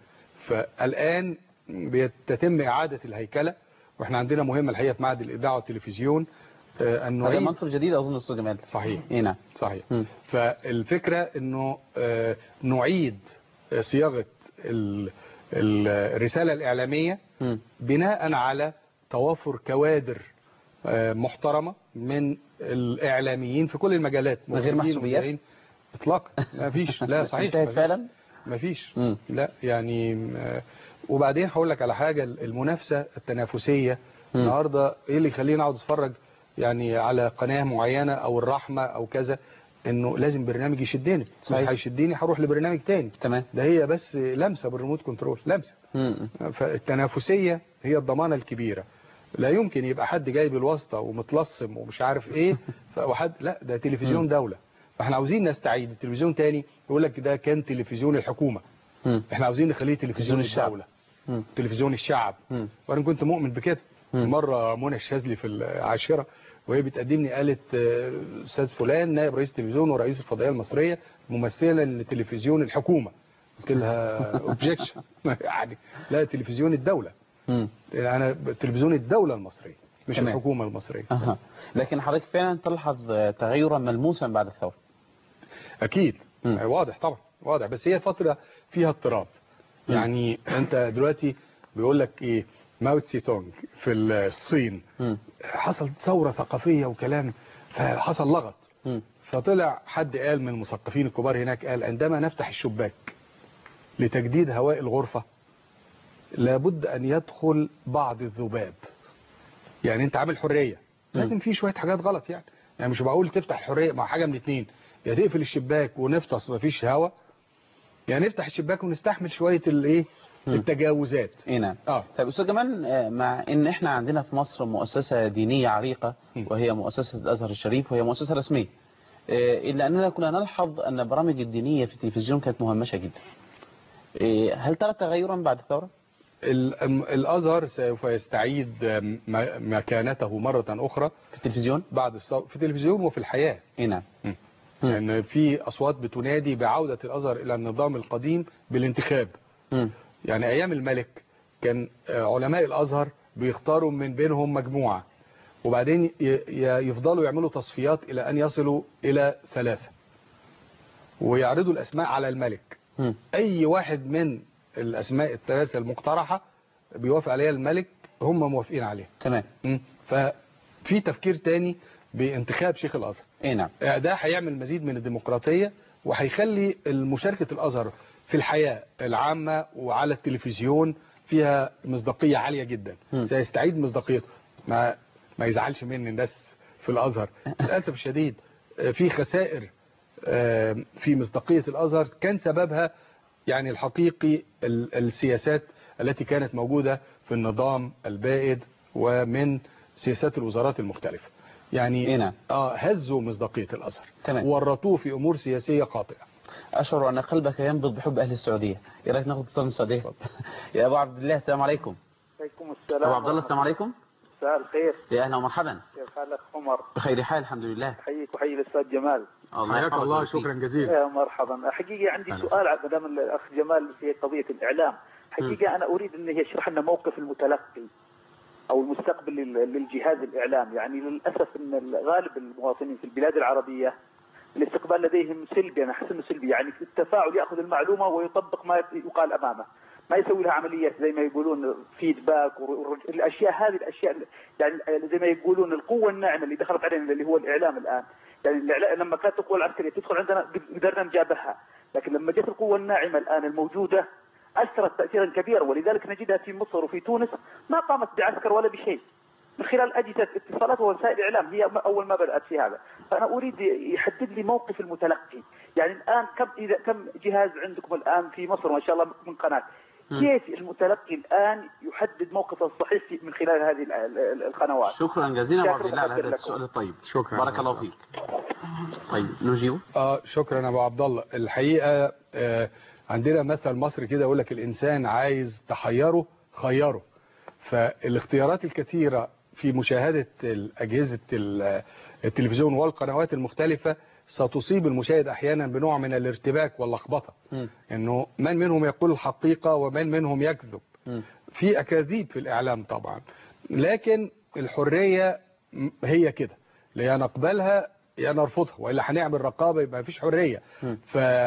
فالآن بيتتم إعادة الهيكلة وإحنا عندنا مهمة الحقيقة في معهد الإذاعة والتلفزيون آه، أن هذا نعيد منصب جديد أظن أستاذ جمال صحيح إيه نعم صحيح مم. فالفكرة أنه آه، نعيد آه، صياغة ال- ال- الرسالة الإعلامية مم. بناء على توافر كوادر آه، محترمة من الإعلاميين في كل المجالات من غير مخرجين، محسوبيات؟ مذيعين. إطلاقا ما فيش لا صحيح انتهت مفيش. فعلا مفيش مم. لا يعني آه، وبعدين هقول لك على حاجة المنافسة التنافسية مم. النهاردة ايه اللي يخليني اقعد اتفرج يعني على قناة معينة او الرحمة او كذا انه لازم برنامج يشدني صحيح. مش هيشدني هروح لبرنامج تاني تمام ده هي بس لمسة بالريموت كنترول لمسة مم. فالتنافسية هي الضمانة الكبيرة لا يمكن يبقى حد جايب الواسطة ومتلصم ومش عارف ايه ف- وحد لا ده تلفزيون دولة فاحنا عاوزين نستعيد التلفزيون تاني يقول لك ده كان تلفزيون الحكومة مم. احنا عاوزين نخليه تلفزيون تلفزيون الشعب. الدولة مم. تلفزيون الشعب مم. وانا كنت مؤمن بكده مم. مرة منى الشاذلي في العاشرة وهي بتقدمني قالت آه، استاذ فلان نائب رئيس التلفزيون ورئيس الفضائيه المصريه ممثلا لتلفزيون الحكومه قلت لها اوبجكشن يعني لا تلفزيون الدوله مم. انا تلفزيون الدوله المصريه مش تمام. الحكومه المصريه أها. لكن حضرتك فعلا تلحظ تغيرا ملموسا بعد الثورة اكيد مم. واضح طبعا واضح بس هي فتره فيها اضطراب يعني انت دلوقتي بيقول لك ايه ماو تسي تونج في الصين مم. حصل ثوره ثقافيه وكلام فحصل لغط مم. فطلع حد قال من المثقفين الكبار هناك قال عندما نفتح الشباك لتجديد هواء الغرفة لابد أن يدخل بعض الذباب يعني أنت عامل حرية لازم في شوية حاجات غلط يعني يعني مش بقول تفتح الحرية مع حاجة من اتنين يا تقفل الشباك ونفطس مفيش هواء يعني نفتح الشباك ونستحمل شوية الايه مم. التجاوزات اي نعم اه طيب استاذ جمال آه، مع ان احنا عندنا في مصر مؤسسة دينية عريقة م. وهي مؤسسة الازهر الشريف وهي مؤسسة رسمية آه، الا اننا كنا نلحظ ان البرامج الدينية في التلفزيون كانت مهمشة جدا آه، هل ترى تغيرا بعد الثورة؟ ال- أم- الازهر سوف يستعيد م- مكانته مرة اخرى في التلفزيون؟ بعد الثورة في التلفزيون وفي الحياة اي نعم مم. مم. يعني في أصوات بتنادي بعودة الأزهر إلى النظام القديم بالانتخاب مم. يعني أيام الملك كان آه، علماء الأزهر بيختاروا من بينهم مجموعة وبعدين ي- ي- يفضلوا يعملوا تصفيات إلى أن يصلوا إلى ثلاثة ويعرضوا الأسماء على الملك مم. أي واحد من الأسماء الثلاثة المقترحة بيوافق عليها الملك هم موافقين عليها تمام مم. ففي تفكير تاني بانتخاب شيخ الأزهر اي نعم ده هيعمل مزيد من الديمقراطية وهيخلي مشاركة الأزهر في الحياة العامة وعلى التلفزيون فيها مصداقية عالية جدا مم. سيستعيد مصداقيته ما ما يزعلش مني الناس في الأزهر للأسف الشديد آه، في خسائر آه، في مصداقية الأزهر كان سببها يعني الحقيقي ال- السياسات التي كانت موجودة في النظام البائد ومن سياسات الوزارات المختلفة يعني إيه نعم. اه هزوا مصداقية الأزهر تمام. ورطوه في أمور سياسية خاطئة اشعر ان قلبك ينبض بحب اهل السعودية ايه رايك ناخد اتصال من السعودية يا ابو عبد الله السلام عليكم عليكم السلام ابو عبد الله السلام عليكم مساء الخير يا اهلا ومرحبا كيف حالك عمر بخير حال الحمد لله احييك واحيي الاستاذ جمال حياك يحفظك الله ويبارك فيك. شكرا جزيلا يا مرحبا حقيقة عندي أهلا سؤال ما دام الاخ جمال في قضية الاعلام حقيقة انا اريد انه يشرح لنا موقف المتلقي او المستقبل لل- للجهاز الاعلام يعني للاسف ان غالب المواطنين في البلاد العربيه الاستقبال لديهم سلبي انا احس انه سلبي يعني في التفاعل ياخذ المعلومه ويطبق ما يقال امامه ما يسوي لها عمليه زي ما يقولون فيدباك والاشياء هذه الاشياء يعني زي ما يقولون القوه الناعمه اللي دخلت علينا اللي هو الاعلام الان يعني الإعلام لما كانت القوه العسكريه تدخل عندنا قدرنا نجابهها لكن لما جت القوه الناعمه الان الموجوده اثرت تاثيرا كبيرا ولذلك نجدها في مصر وفي تونس ما قامت بعسكر ولا بشيء من خلال اجهزه اتصالات ووسائل الاعلام هي اول ما بدات في هذا فانا اريد يحدد لي موقف المتلقي يعني الان كم اذا كم جهاز عندكم الان في مصر ما شاء الله من قناه كيف المتلقي الان يحدد موقفه الصحيح في- من خلال هذه ال- ال- القنوات شكرا جزيلا شكراً عبد الله على هذا لكم. السؤال الطيب شكرا بارك الله فيك طيب نجيب اه شكرا يا ابو عبد الله الحقيقه آه عندنا مثل مصري كده يقول لك الانسان عايز تحيره خيره فالاختيارات الكثيره في مشاهده اجهزه ال- التلفزيون والقنوات المختلفه ستصيب المشاهد احيانا بنوع من الارتباك واللخبطه مم. انه من منهم يقول الحقيقه ومن منهم يكذب مم. في اكاذيب في الاعلام طبعا لكن الحريه م- هي كده لا يا نقبلها يا نرفضها والا هنعمل رقابه يبقى مفيش حريه مم.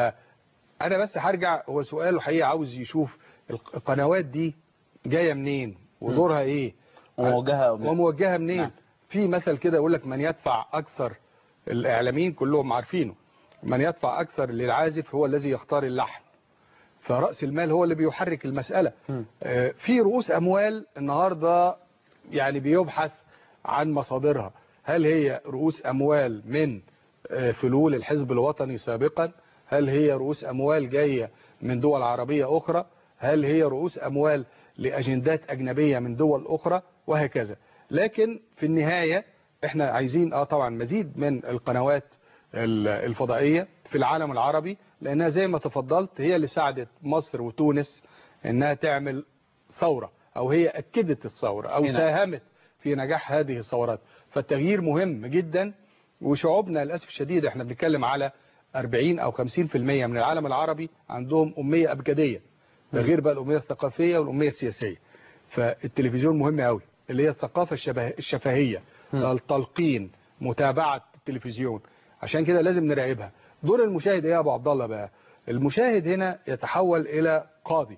فانا بس هرجع هو سؤاله حقيقه عاوز يشوف الق- القنوات دي جايه منين ودورها ايه وموجهة من- وموجهه منين نعم. في مثل كده يقول لك من يدفع اكثر الاعلاميين كلهم عارفينه من يدفع اكثر للعازف هو الذي يختار اللحن فرأس المال هو اللي بيحرك المسألة مم. آه، في رؤوس أموال النهاردة يعني بيبحث عن مصادرها هل هي رؤوس أموال من آه، فلول الحزب الوطني سابقا هل هي رؤوس أموال جاية من دول عربية أخرى هل هي رؤوس أموال لأجندات أجنبية من دول أخرى وهكذا لكن في النهاية احنا عايزين اه طبعا مزيد من القنوات ال- الفضائية في العالم العربي لأنها زي ما تفضلت هي اللي ساعدت مصر وتونس أنها تعمل ثورة أو هي أكدت الثورة أو نعم. ساهمت في نجاح هذه الثورات فالتغيير مهم جدا وشعوبنا للأسف الشديد احنا بنتكلم على 40 أو 50% من العالم العربي عندهم أمية أبجدية ده غير بقى الأمية الثقافية والأمية السياسية فالتلفزيون مهم قوي اللي هي الثقافة الشبه الشفهية التلقين متابعة التلفزيون عشان كده لازم نراقبها دور المشاهد ايه يا ابو عبد الله بقى المشاهد هنا يتحول الى قاضي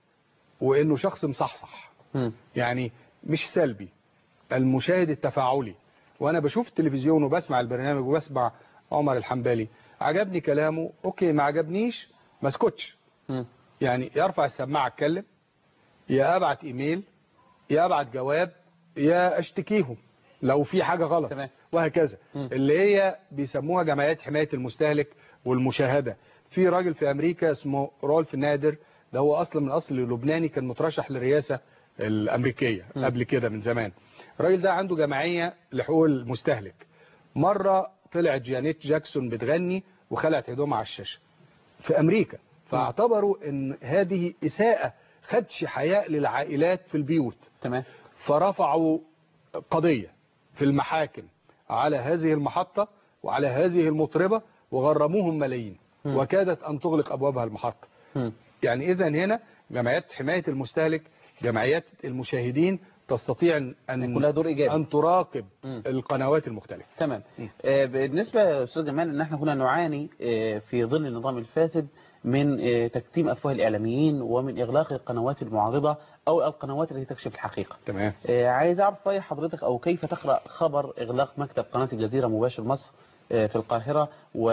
وانه شخص مصحصح مم. يعني مش سلبي المشاهد التفاعلي وانا بشوف التلفزيون وبسمع البرنامج وبسمع عمر الحنبلي عجبني كلامه اوكي ما عجبنيش ما اسكتش مم. يعني يرفع السماعه اتكلم يا ابعت ايميل يا ابعت جواب يا اشتكيهم لو في حاجه غلط تمام. وهكذا مم. اللي هي بيسموها جمعيات حمايه المستهلك والمشاهده في راجل في امريكا اسمه رولف نادر ده هو اصلا من اصل لبناني كان مترشح للرئاسه الامريكيه مم. قبل كده من زمان الراجل ده عنده جمعيه لحقوق المستهلك مره طلعت جانيت جاكسون بتغني وخلعت هدومها على الشاشه في امريكا فاعتبروا ان هذه اساءه خدش حياء للعائلات في البيوت تمام فرفعوا قضية في المحاكم على هذه المحطة وعلى هذه المطربة وغرموهم ملايين مم. وكادت أن تغلق أبوابها المحطة مم. يعني إذا هنا جمعيات حماية المستهلك جمعيات المشاهدين تستطيع أن يكون لها دور إيجابي. أن تراقب مم. القنوات المختلفة تمام آه، بالنسبة يا أستاذ جمال أن احنا كنا نعاني آه، في ظل النظام الفاسد من آه، تكتيم أفواه الإعلاميين ومن إغلاق القنوات المعارضة أو القنوات التي تكشف الحقيقة تمام آه، عايز أعرف رأي حضرتك أو كيف تقرأ خبر إغلاق مكتب قناة الجزيرة مباشر مصر آه، في القاهرة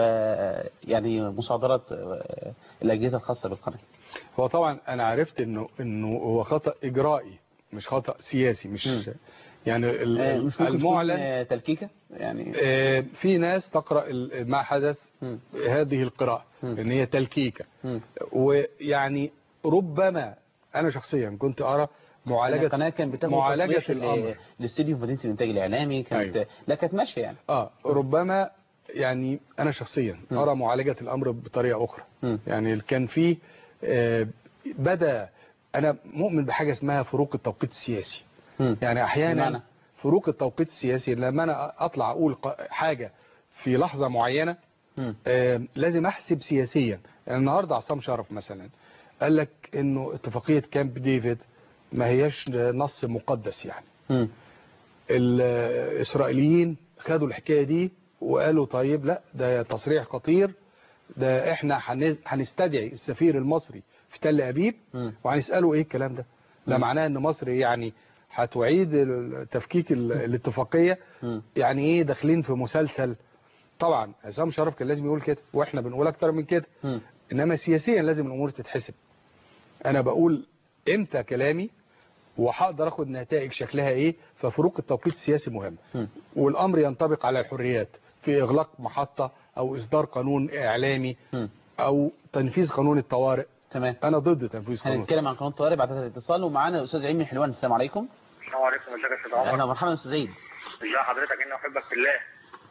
ويعني مصادرة آه، الأجهزة الخاصة بالقناة هو طبعا أنا عرفت إنه إنه هو خطأ إجرائي مش خطأ سياسي مش مم. يعني ال- آه، مش ممكن تكون المعلن آه، تلكيكة يعني آه، في ناس تقرأ ال- ما حدث مم. هذه القراءة مم. ان هي تلكيكة مم. ويعني ربما انا شخصيا كنت ارى معالجة القناة كان بتاخد معالجة تصريح الامر ل- لاستديو في مدينة الإنتاج الإعلامي كانت أيوة. لا كانت ماشية يعني اه ربما يعني انا شخصيا مم. ارى معالجة الامر بطريقة اخرى مم. يعني كان في آه، بدا انا مؤمن بحاجة اسمها فروق التوقيت السياسي مم. يعني احيانا بمعنى؟ فروق التوقيت السياسي لما انا اطلع اقول ق- حاجة في لحظة معينة مم. آه، لازم احسب سياسيا يعني النهارده عصام شرف مثلا قال لك انه اتفاقيه كامب ديفيد ما هياش نص مقدس يعني مم. الإسرائيليين خدوا الحكاية دي وقالوا طيب لا ده تصريح خطير ده احنا هنز- هنستدعي السفير المصري في تل أبيب مم. وهنسأله ايه الكلام ده ده معناه ان مصر يعني هتعيد ال- تفكيك ال- الاتفاقية مم. يعني ايه داخلين في مسلسل طبعا عصام شرف كان لازم يقول كده واحنا بنقول اكتر من كده مم. انما سياسيا لازم الامور تتحسب انا بقول امتى كلامي وهقدر اخد نتائج شكلها ايه ففروق التوقيت السياسي مهم مم. والامر ينطبق على الحريات في اغلاق محطة او اصدار قانون اعلامي مم. او تنفيذ قانون الطوارئ تمام انا ضد تنفيذ قانون هنتكلم عن قانون الطوارئ بعد هذا الاتصال ومعانا الاستاذ عيد من حلوان السلام عليكم السلام عليكم ازيك يا استاذ اهلا عمر ومرحبا استاذ عيد ازي حضرتك اني احبك في الله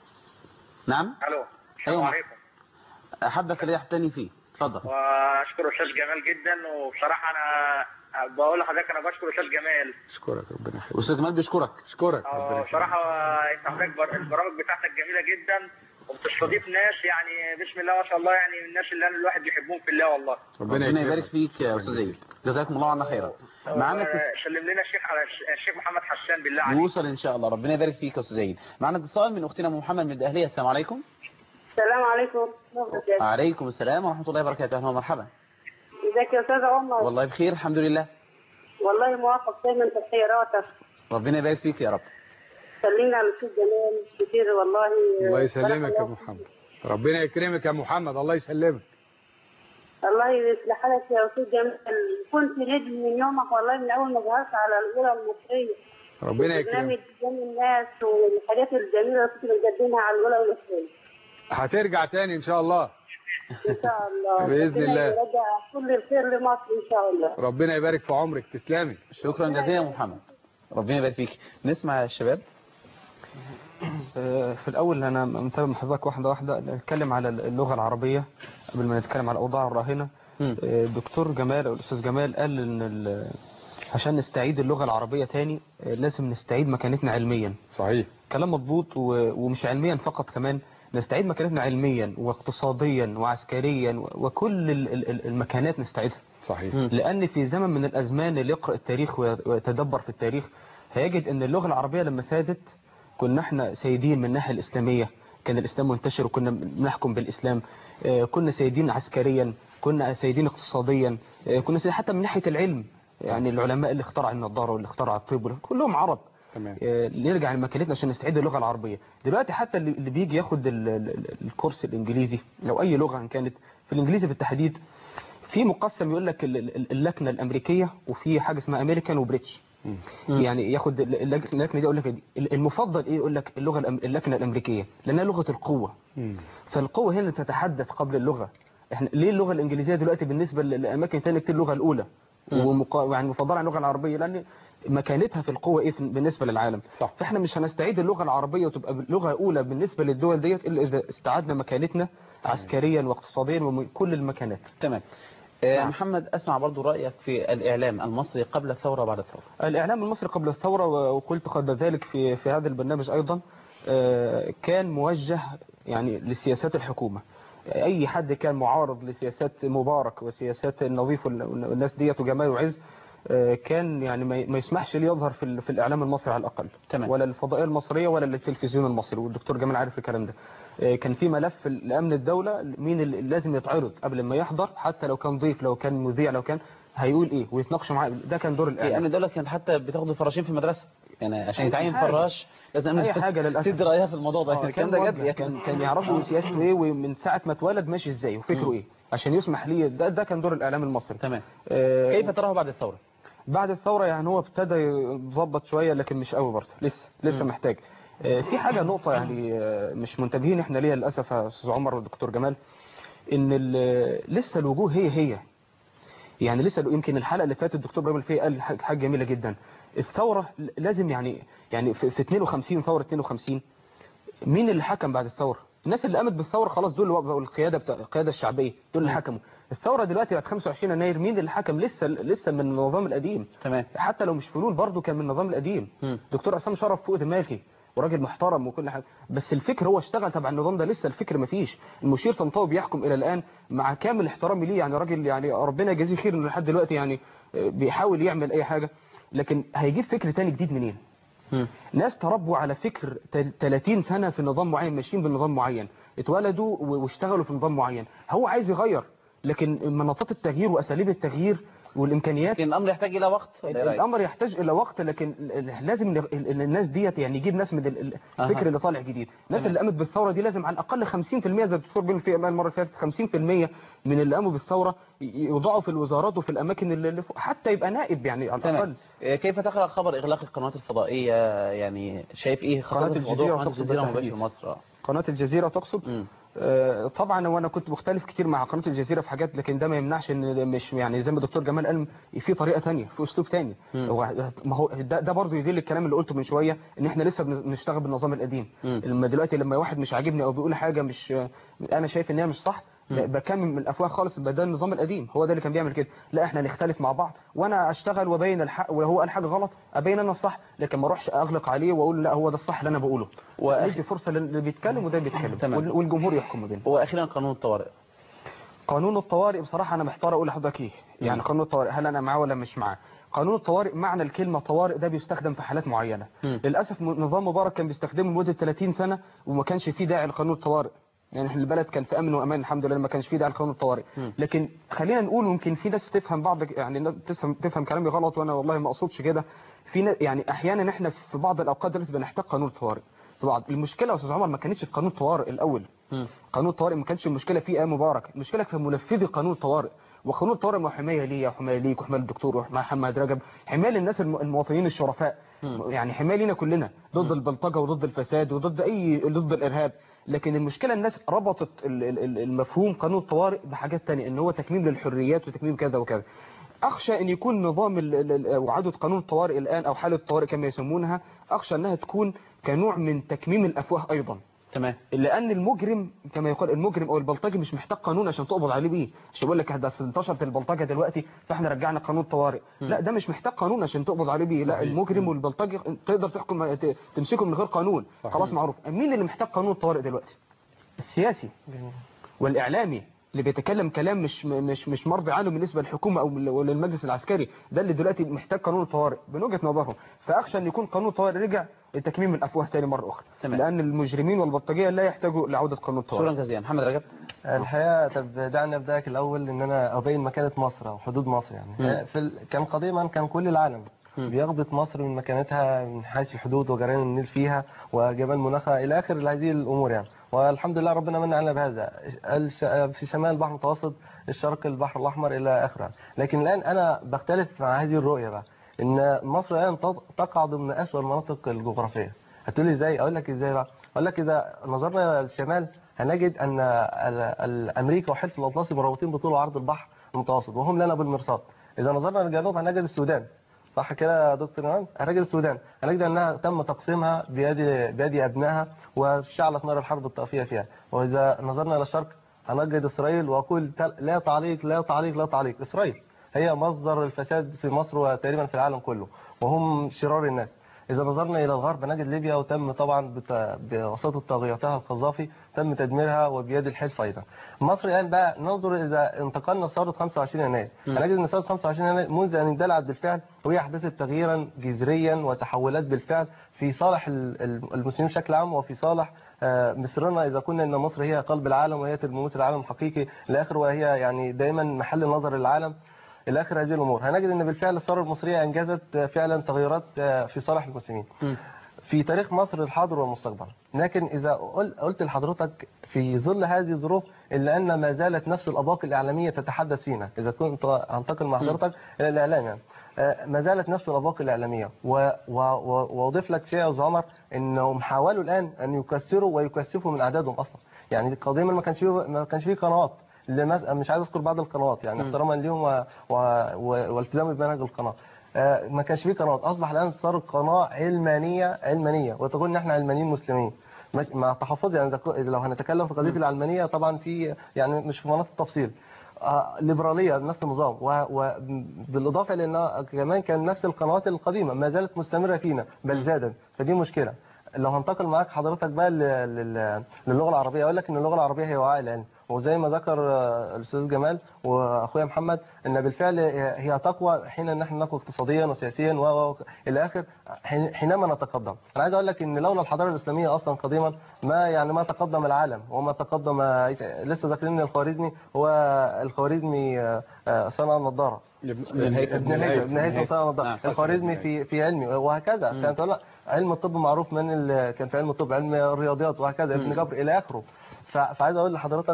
نعم الو السلام أيوة. عليكم احبك اللي احتني فيه اتفضل واشكر استاذ جمال جدا وبصراحه انا بقول لحضرتك انا بشكر استاذ جمال اشكرك ربنا يحفظك استاذ جمال بيشكرك اشكرك آه، ربنا يخليك. بصراحه انت حضرتك بر- البرامج بتاعتك جميله جدا وبتستضيف ناس يعني بسم الله ما شاء الله يعني من الناس اللي انا الواحد بيحبهم في الله والله ربنا يبارك فيك يا استاذ عيد جزاكم الله عنا خيرا معانا آه، اتص- سلم لنا الشيخ على الش- الشيخ محمد حسان بالله عليك يوصل ان شاء الله ربنا يبارك فيك يا استاذ عيد معانا اتصال من اختنا أم محمد من الدقهليه السلام عليكم السلام عليكم وعليكم السلام ورحمه الله وبركاته اهلا ومرحبا ازيك يا استاذ عمر والله بخير الحمد لله والله موافق دايما في خيراتك ربنا يبارك فيك يا رب سلمنا على الاستاذ جمال كتير والله الله يسلمك بارك يا الله محمد ربنا يكرمك يا محمد الله يسلمك الله يصلح حالك يا استاذ جمال كنت نجم من يومك والله من اول ما ظهرت على الاولى المصريه ربنا برنامج يكرمك جميل الناس والحاجات الجميله اللي كنت بتقدمها على الاولى المصريه هترجع تاني ان شاء الله ان شاء الله بإذن ربنا الله. يرجع كل الخير لمصر ان شاء الله ربنا يبارك في عمرك تسلمي شكرا جزيلا يا محمد ربنا يبارك فيك نسمع يا شباب آه، في الأول أنا متابع مع حضرتك واحدة واحدة نتكلم على اللغة العربية قبل ما نتكلم على الأوضاع الراهنة مم. آه، الدكتور جمال أو الأستاذ جمال قال إن ال- عشان نستعيد اللغة العربية تاني آه، لازم نستعيد مكانتنا علميا صحيح كلام مضبوط و- ومش علميا فقط كمان نستعيد مكانتنا علميا واقتصاديا وعسكريا و- وكل ال- ال- ال- المكانات نستعيدها صحيح لأن في زمن من الأزمان اللي يقرأ التاريخ ويتدبر في التاريخ هيجد أن اللغة العربية لما سادت كنا احنا سيدين من الناحية الإسلامية كان الإسلام منتشر وكنا بنحكم بالإسلام آه، كنا سيدين عسكريا كنا سيدين اقتصاديا آه، كنا سيدين حتى من ناحية العلم يعني العلماء اللي اخترع النظارة واللي اخترع الطب واللي- كلهم عرب تمام آه، نرجع لمكانتنا عشان نستعيد اللغة العربية دلوقتي حتى اللي اللي بيجي ياخد ال- ال- الكورس الإنجليزي أو أي لغة إن كانت في الإنجليزي بالتحديد في مقسم يقول لك ال- ال- اللكنة الأمريكية وفي حاجة اسمها أمريكان وبريتش يعني ياخد ال- ال- اللكنة دي يقول لك دي. المفضل إيه يقول لك اللغة الأم- اللكنة الأمريكية لأنها لغة القوة مم. فالقوة هنا تتحدث قبل اللغة احنا ليه اللغة الإنجليزية دلوقتي بالنسبة ل- لأماكن تانية كتير اللغة الأولى ومقا... يعني مفضلة عن اللغة العربية لأن مكانتها في القوة إيه في- بالنسبة للعالم صح. فاحنا مش هنستعيد اللغة العربية وتبقى لغة أولى بالنسبة للدول ديت إلا إذا استعدنا مكانتنا عسكريا واقتصاديا وكل المكانات تمام آه، نعم. محمد اسمع برضو رايك في الاعلام المصري قبل الثوره وبعد الثوره الإعلام المصري قبل الثورة وقلت قبل ذلك في في هذا البرنامج أيضا آه، كان موجه يعني لسياسات الحكومة أي حد كان معارض لسياسات مبارك وسياسات النظيف وال- والناس ديت وجمال وعز آه، كان يعني ما ما يسمحش لي يظهر في ال- في الإعلام المصري على الأقل تمام. ولا الفضائية المصرية ولا التلفزيون المصري والدكتور جمال عارف الكلام ده آه، كان في ملف لأمن الدولة مين اللي لازم يتعرض قبل ما يحضر حتى لو كان ضيف لو كان مذيع لو كان هيقول ايه ويتناقشوا معاه ده كان دور في الاعلام امن الدوله كانت حتى بتاخدوا فراشين في المدرسه يعني عشان أي يتعين حاجة. فراش لازم أي حاجة للأسف. تدي رايها في الموضوع ده آه، الكلام كان ده جد موجه. يعني. كان كان يعرفوا سياسته ايه ومن ساعه ما اتولد ماشي ازاي وفكره ايه عشان يسمح ليه ده ده كان دور الاعلام المصري تمام آه، كيف تراه بعد الثوره بعد الثوره يعني هو ابتدى يظبط شويه لكن مش قوي برضه لسه لسه محتاج آه، في حاجه نقطه يعني آه، مش منتبهين احنا ليها للاسف يا استاذ عمر والدكتور جمال ان ال- لسه الوجوه هي هي يعني لسه يمكن الحلقه اللي فاتت الدكتور ابراهيم الفقي قال حاجه حاجة جميله جدا الثوره لازم يعني يعني في في 52 ثوره 52 مين اللي حكم بعد الثوره الناس اللي قامت بالثوره خلاص دول اللي بقوا القياده بتاع القياده الشعبيه دول اللي حكموا الثوره دلوقتي بعد 25 يناير مين اللي حكم لسه لسه من النظام القديم تمام حتى لو مش فلول برضه كان من النظام القديم مم. دكتور عصام شرف فوق دماغي وراجل محترم وكل حاجه بس الفكر هو اشتغل تبع النظام ده لسه الفكر ما فيش المشير طنطاوي بيحكم الى الان مع كامل احترامي ليه يعني راجل يعني ربنا يجازيه خير انه لحد دلوقتي يعني آه، بيحاول يعمل اي حاجه لكن هيجيب فكر تاني جديد منين مم. ناس تربوا على فكر تل- 30 سنة في نظام معين ماشيين بنظام معين اتولدوا و- واشتغلوا في نظام معين هو عايز يغير لكن مناطات التغيير واساليب التغيير والامكانيات لكن الامر يحتاج الى وقت ولا إيه رأيك؟ الامر يحتاج الى وقت لكن ال- ال- لازم ن- ال- ال- الناس ديت يعني يجيب ناس من ال- ال- أها. الفكر اللي طالع جديد الناس تمام. اللي قامت بالثوره دي لازم على الاقل 50% زي الدكتور بيقول في المره اللي فاتت 50% من اللي قاموا بالثوره ي- يوضعوا في الوزارات وفي الاماكن اللي اللي فوق حتى يبقى نائب يعني على تمام الاقل آه، كيف تقرا خبر اغلاق القنوات الفضائيه يعني شايف ايه خاصه قناة في موضوع الجزيرة قناه تقصد الجزيره بالتحديد. مباشر مصر آه. قناه الجزيره تقصد مم. آه، طبعا وانا كنت مختلف كتير مع قناه الجزيره في حاجات لكن ده ما يمنعش ان ده مش يعني زي ما الدكتور جمال قال في طريقه تانية في اسلوب تاني مم. هو ما هو ده, ده برضه يدل الكلام اللي قلته من شويه ان احنا لسه بن- بنشتغل بالنظام القديم مم. لما دلوقتي لما واحد مش عاجبني او بيقول حاجه مش انا شايف ان هي مش صح لا، بكمل من الافواه خالص يبقى ده النظام القديم هو ده اللي كان بيعمل كده لا احنا نختلف مع بعض وانا اشتغل وابين الحق وهو قال حاجه غلط ابين انا الصح لكن ما اروحش اغلق عليه واقول لا هو ده الصح اللي انا بقوله وأخ- وادي فرصه للي بيتكلم وده بيتكلم تمام. وال- والجمهور يحكم ما بينهم واخيرا قانون الطوارئ قانون الطوارئ بصراحة أنا محتار أقول لحضرتك إيه يعني قانون الطوارئ هل أنا معاه ولا مش معاه قانون الطوارئ معنى الكلمة طوارئ ده بيستخدم في حالات معينة مم. للأسف م- نظام مبارك كان بيستخدمه لمدة 30 سنة وما كانش فيه داعي لقانون الطوارئ يعني احنا البلد كان في امن وامان الحمد لله ما كانش فيه داعي لقانون الطوارئ مم. لكن خلينا نقول ممكن في ناس تفهم بعض يعني تفهم تفهم كلامي غلط وانا والله ما اقصدش كده في نا- يعني احيانا احنا في بعض الاوقات دلوقتي بنحتاج قانون الطوارئ في بعض المشكله يا استاذ عمر ما كانتش في قانون الطوارئ الاول مم. قانون الطوارئ ما كانش المشكله فيه ايام مبارك المشكله في منفذي قانون الطوارئ وقانون الطوارئ ما هو حمايه ليا وحمايه ليك وحمايه للدكتور ومحمد رجب حمايه للناس الم- المواطنين الشرفاء يعني حمايه لينا كلنا ضد البلطجه وضد الفساد وضد اي ضد الارهاب لكن المشكله الناس ربطت ال- ال- ال- المفهوم قانون الطوارئ بحاجات تانية ان هو تكميم للحريات وتكميم كذا وكذا اخشى ان يكون نظام ال- ال- ال- وعدد قانون الطوارئ الان او حاله الطوارئ كما يسمونها اخشى انها تكون كنوع من تكميم الافواه ايضا تمام لان المجرم كما يقال المجرم او البلطجي مش محتاج قانون عشان تقبض عليه بيه مش يقول لك ده أصل انتشرت البلطجه دلوقتي فاحنا رجعنا قانون طوارئ لا ده مش محتاج قانون عشان تقبض عليه بيه لا المجرم والبلطجي تقدر تحكم ت- تمسكه من غير قانون صحيح. خلاص معروف مين اللي محتاج قانون الطوارئ دلوقتي السياسي والاعلامي اللي بيتكلم كلام مش مش مش مرضي عنه بالنسبه للحكومه او للمجلس العسكري ده اللي دلوقتي محتاج قانون الطوارئ من وجهه نظرهم فاخشى ان يكون قانون الطوارئ رجع لتكميم الافواه تاني مره اخرى تمام. لان المجرمين والبلطجيه لا يحتاجوا لعوده قانون الطوارئ شكرا جزيلا محمد رجب الحقيقه طب دعني ابداك الاول ان انا ابين مكانه مصر او حدود مصر يعني في ال... كان قديما كان كل العالم بيغبط مصر من مكانتها من حيث الحدود وجريان النيل فيها وجبال مناخها الى اخر هذه الامور يعني والحمد لله ربنا من علينا بهذا الش... في شمال البحر المتوسط الشرق البحر الاحمر الى اخره لكن الان انا بختلف مع هذه الرؤيه بقى ان مصر الان تق- تقع ضمن اسوأ المناطق الجغرافيه هتقولي ازاي اقول لك ازاي بقى اقول لك اذا نظرنا للشمال هنجد ان ال- ال- امريكا وحلف الاطلسي مربوطين بطول وعرض البحر المتوسط وهم لنا بالمرصاد اذا نظرنا للجنوب هنجد السودان صح كده يا دكتور نعم هنجد السودان هنجد انها تم تقسيمها بيد بيد ابنائها وشعلت نار الحرب الطائفيه فيها واذا نظرنا الى الشرق هنجد اسرائيل واقول تل- لا تعليق لا تعليق لا تعليق اسرائيل هي مصدر الفساد في مصر وتقريبا في العالم كله وهم شرار الناس إذا نظرنا إلى الغرب نجد ليبيا وتم طبعا بت- بواسطة طاغيتها القذافي تم تدميرها وبيد الحلف أيضا. مصر الآن بقى ننظر إذا انتقلنا لثورة 25 يناير، هنجد أن ثورة 25 يناير منذ أن اندلعت بالفعل وهي أحدثت تغييرا جذريا وتحولات بالفعل في صالح ال- ال- المسلمين بشكل عام وفي صالح آه، مصرنا إذا كنا أن مصر هي قلب العالم وهي ترمومتر العالم الحقيقي الآخر وهي يعني دايما محل نظر العالم الى اخر هذه الامور هنجد ان بالفعل الثوره المصريه انجزت آه، فعلا تغيرات آه، في صالح المسلمين في تاريخ مصر الحاضر والمستقبل لكن اذا قل- قلت لحضرتك في ظل هذه الظروف الا ان ما زالت نفس الاباق الاعلاميه تتحدث فينا اذا كنت هنتقل مع حضرتك الى الاعلام يعني آه، ما زالت نفس الاباق الاعلاميه و- و- و- واضيف لك شيء يا أستاذ عمر انهم حاولوا الان ان يكسروا ويكثفوا من اعدادهم اصلا يعني قديما ما كانش فيه ما كانش فيه قنوات لمس... مش عايز اذكر بعض القنوات يعني احتراما ليهم و... و... و... والتزامي بمنهج القناه آه، ما كانش فيه قنوات اصبح الان صارت قناه علمانيه علمانيه وتقول ان احنا علمانيين مسلمين مش- مع تحفظ يعني إذا ك- لو هنتكلم في قضيه العلمانيه طبعا في يعني مش في مناطق التفصيل آه، ليبراليه نفس النظام وبالاضافه لان كمان كان نفس القنوات القديمه ما زالت مستمره فينا بل زادت فدي مشكله لو هنتقل معاك حضرتك بقى لل- لل- للغه العربيه اقول لك ان اللغه العربيه هي وعاء العلم وزي ما ذكر آه، الاستاذ جمال واخويا محمد ان بالفعل هي تقوى حين ان احنا نقوى اقتصاديا وسياسيا و و- الى اخر حين- حينما نتقدم انا عايز اقول لك ان لولا الحضاره الاسلاميه اصلا قديما ما يعني ما تقدم العالم وما تقدم لسه ذاكرين ان الخوارزمي هو الخوارزمي آه، آه، صنع النظاره ابن الهيثم. ابن الهيثم ابن الهيثم صنع نعم، النظاره حسن الخوارزمي ابن في في علمي وهكذا كانت تقول لك علم الطب معروف من ال... كان في علم الطب علم الرياضيات وهكذا ابن جبر الى اخره ف... فعايز اقول لحضرتك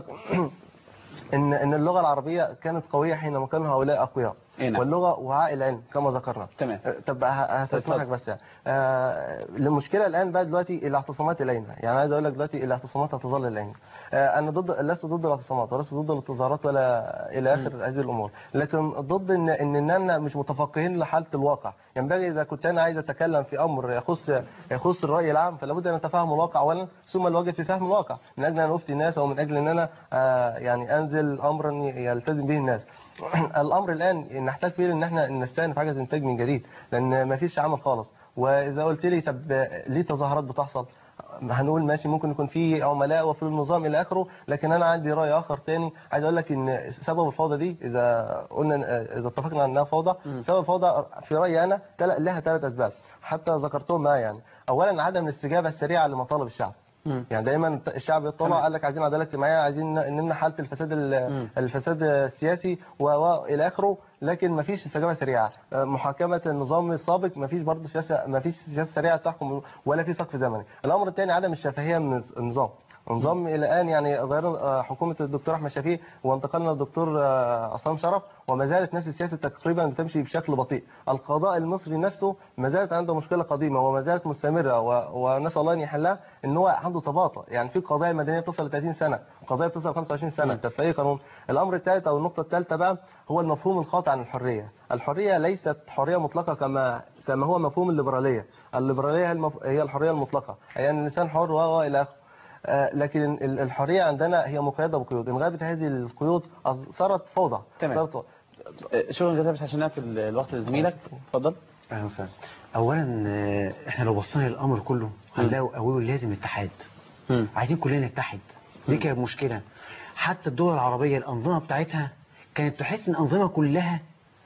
ان ان اللغه العربيه كانت قويه حينما كانوا هؤلاء اقوياء إيه نعم. واللغه وعاء العلم كما ذكرنا تمام. أه، طب ه- هستسمحك بس يعني آه المشكله الان بقى دلوقتي الاعتصامات الينا يعني عايز اقول لك دلوقتي الاعتصامات هتظل الينا آه انا ضد لست ضد الاعتصامات ولست ضد الانتظارات ولا الى اخر هذه الامور لكن ضد ان ان اننا مش متفقهين لحاله الواقع ينبغي اذا كنت انا عايز اتكلم في امر يخص يخص الراي العام فلا بد ان اتفهم الواقع اولا ثم الواجب في فهم الواقع من اجل ان افتي الناس او من اجل ان انا آه يعني انزل امرا يلتزم به الناس الامر الان نحتاج فيه ان احنا نستأنف حاجه انتاج من جديد لان ما فيش عمل خالص واذا قلت لي طب ليه تظاهرات بتحصل هنقول ماشي ممكن يكون في عملاء وفي النظام الى اخره لكن انا عندي راي اخر تاني عايز اقول لك ان سبب الفوضى دي اذا قلنا اذا اتفقنا انها فوضى سبب الفوضى في رايي انا تل- لها ثلاث اسباب حتى ذكرتهم معايا يعني اولا عدم الاستجابه السريعه لمطالب الشعب يعني دايما الشعب يطلع قال لك عايزين عداله اجتماعيه عايزين نمنع حاله الفساد ال- الفساد السياسي و- والى اخره لكن ما فيش استجابه سريعه آه، محاكمه النظام السابق ما فيش برضه سياسه ما فيش سياسه سريعه تحكم ولا في سقف زمني الامر الثاني عدم الشفافيه من النظام النظام الى الان يعني غير آه، حكومه الدكتور احمد شفيق وانتقلنا للدكتور آه، عصام شرف وما زالت نفس السياسه تقريبا بتمشي بشكل بطيء القضاء المصري نفسه ما زالت عنده مشكله قديمه وما زالت مستمره و- ونسال الله ان يحلها ان هو عنده تباطؤ يعني في قضايا مدنيه بتصل ل 30 سنه قضايا بتصل ل 25 سنه طب في اي قانون الامر الثالث او النقطه الثالثه بقى هو المفهوم الخاطئ عن الحريه الحريه ليست حريه مطلقه كما كما هو مفهوم الليبراليه الليبراليه هي المف... هي الحريه المطلقه يعني الانسان حر و و الى اخره آه، لكن ال- الحريه عندنا هي مقيده بقيود ان غابت هذه القيود أص- صارت فوضى تمام. صارت فوضى. آه، شكرا جزيلا بس عشان نقفل الوقت لزميلك اتفضل اهلا وسهلا اولا آه، احنا لو بصينا للامر كله هنلاقي اوله لازم اتحاد مم. عايزين كلنا نتحد دي كانت مشكله حتى الدول العربيه الانظمه بتاعتها كانت تحس ان الانظمه كلها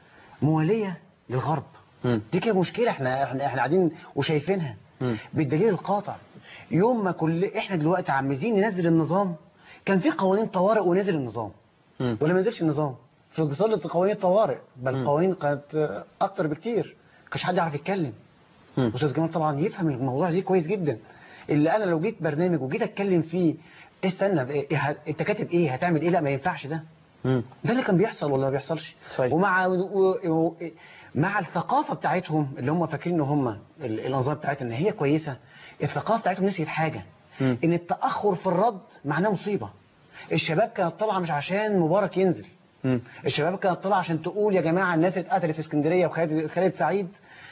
مواليه للغرب مم. دي كانت مشكله احنا احنا احنا قاعدين وشايفينها مم. بالدليل القاطع يوم ما كل احنا دلوقتي عايزين ننزل النظام كان في قوانين طوارئ ونزل النظام مم. ولا ما نزلش النظام في صلة قوانين الطوارئ بل مم. قوانين كانت آه، اكتر بكتير كانش حد يعرف يتكلم مم. استاذ جمال طبعا يفهم الموضوع دي كويس جدا اللي انا لو جيت برنامج وجيت اتكلم فيه استنى إيه ه- انت كاتب ايه هتعمل ايه لا ما ينفعش ده مم. ده اللي كان بيحصل ولا ما بيحصلش صحيح. ومع و... و... مع الثقافه بتاعتهم اللي هم فاكرين ان هم ال- الانظمه بتاعتهم ان هي كويسه الثقافه بتاعتهم نسيت حاجه مم. ان التاخر في الرد معناه مصيبه الشباب كانت طالعه مش عشان مبارك ينزل مم. الشباب كانت طالعه عشان تقول يا جماعه الناس اتقتلت في اسكندريه وخالد خالد سعيد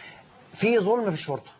في ظلم في الشرطه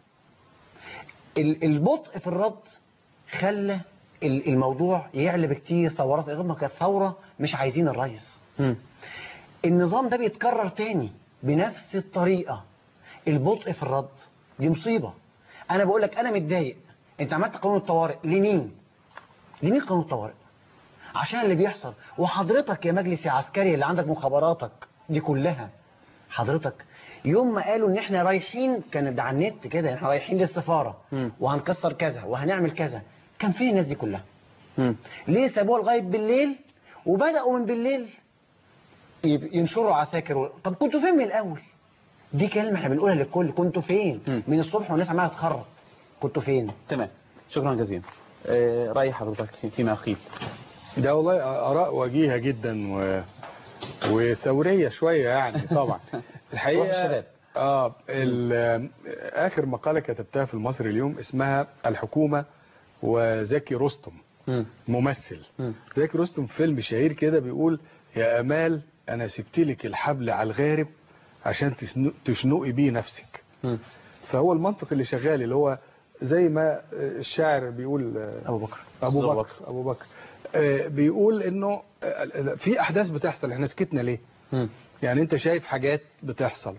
ال- البطء في الرد خلى ال- الموضوع يعلى بكتير ثورات غير ما كانت ثوره مش عايزين الرئيس مم. النظام ده بيتكرر تاني بنفس الطريقة البطء في الرد دي مصيبة انا بقول لك انا متضايق انت عملت قانون الطوارئ لمين لمين قانون الطوارئ عشان اللي بيحصل وحضرتك يا مجلس يا عسكري اللي عندك مخابراتك دي كلها حضرتك يوم ما قالوا ان احنا رايحين كان ده على النت كده احنا رايحين للسفارة مم. وهنكسر كذا وهنعمل كذا كان فين الناس دي كلها مم. ليه سابوها لغاية بالليل وبدأوا من بالليل يب- ينشروا عساكر و... طب كنتوا فين من الأول دي كلمة احنا بنقولها للكل كنتوا فين مم. من الصبح والناس عمالة تخرب كنتوا فين تمام شكرا جزيلا آه، رأي حضرتك فيما أخيل ده والله آراء وجيهة جدا و... وثورية شوية يعني طبعا الحقيقة روح الشباب. اه ال... آخر مقالة كتبتها في المصري اليوم اسمها الحكومة وزكي رستم مم. ممثل مم. زكي رستم في فيلم شهير كده بيقول يا أمال أنا سبت لك الحبل على الغارب عشان تسنو... تشنقي بيه نفسك مم. فهو المنطق اللي شغال اللي هو زي ما الشاعر بيقول أبو بكر ابو أبو بكر ابو بكر آه، بيقول انه آه، في احداث بتحصل احنا سكتنا ليه مم. يعني انت شايف حاجات بتحصل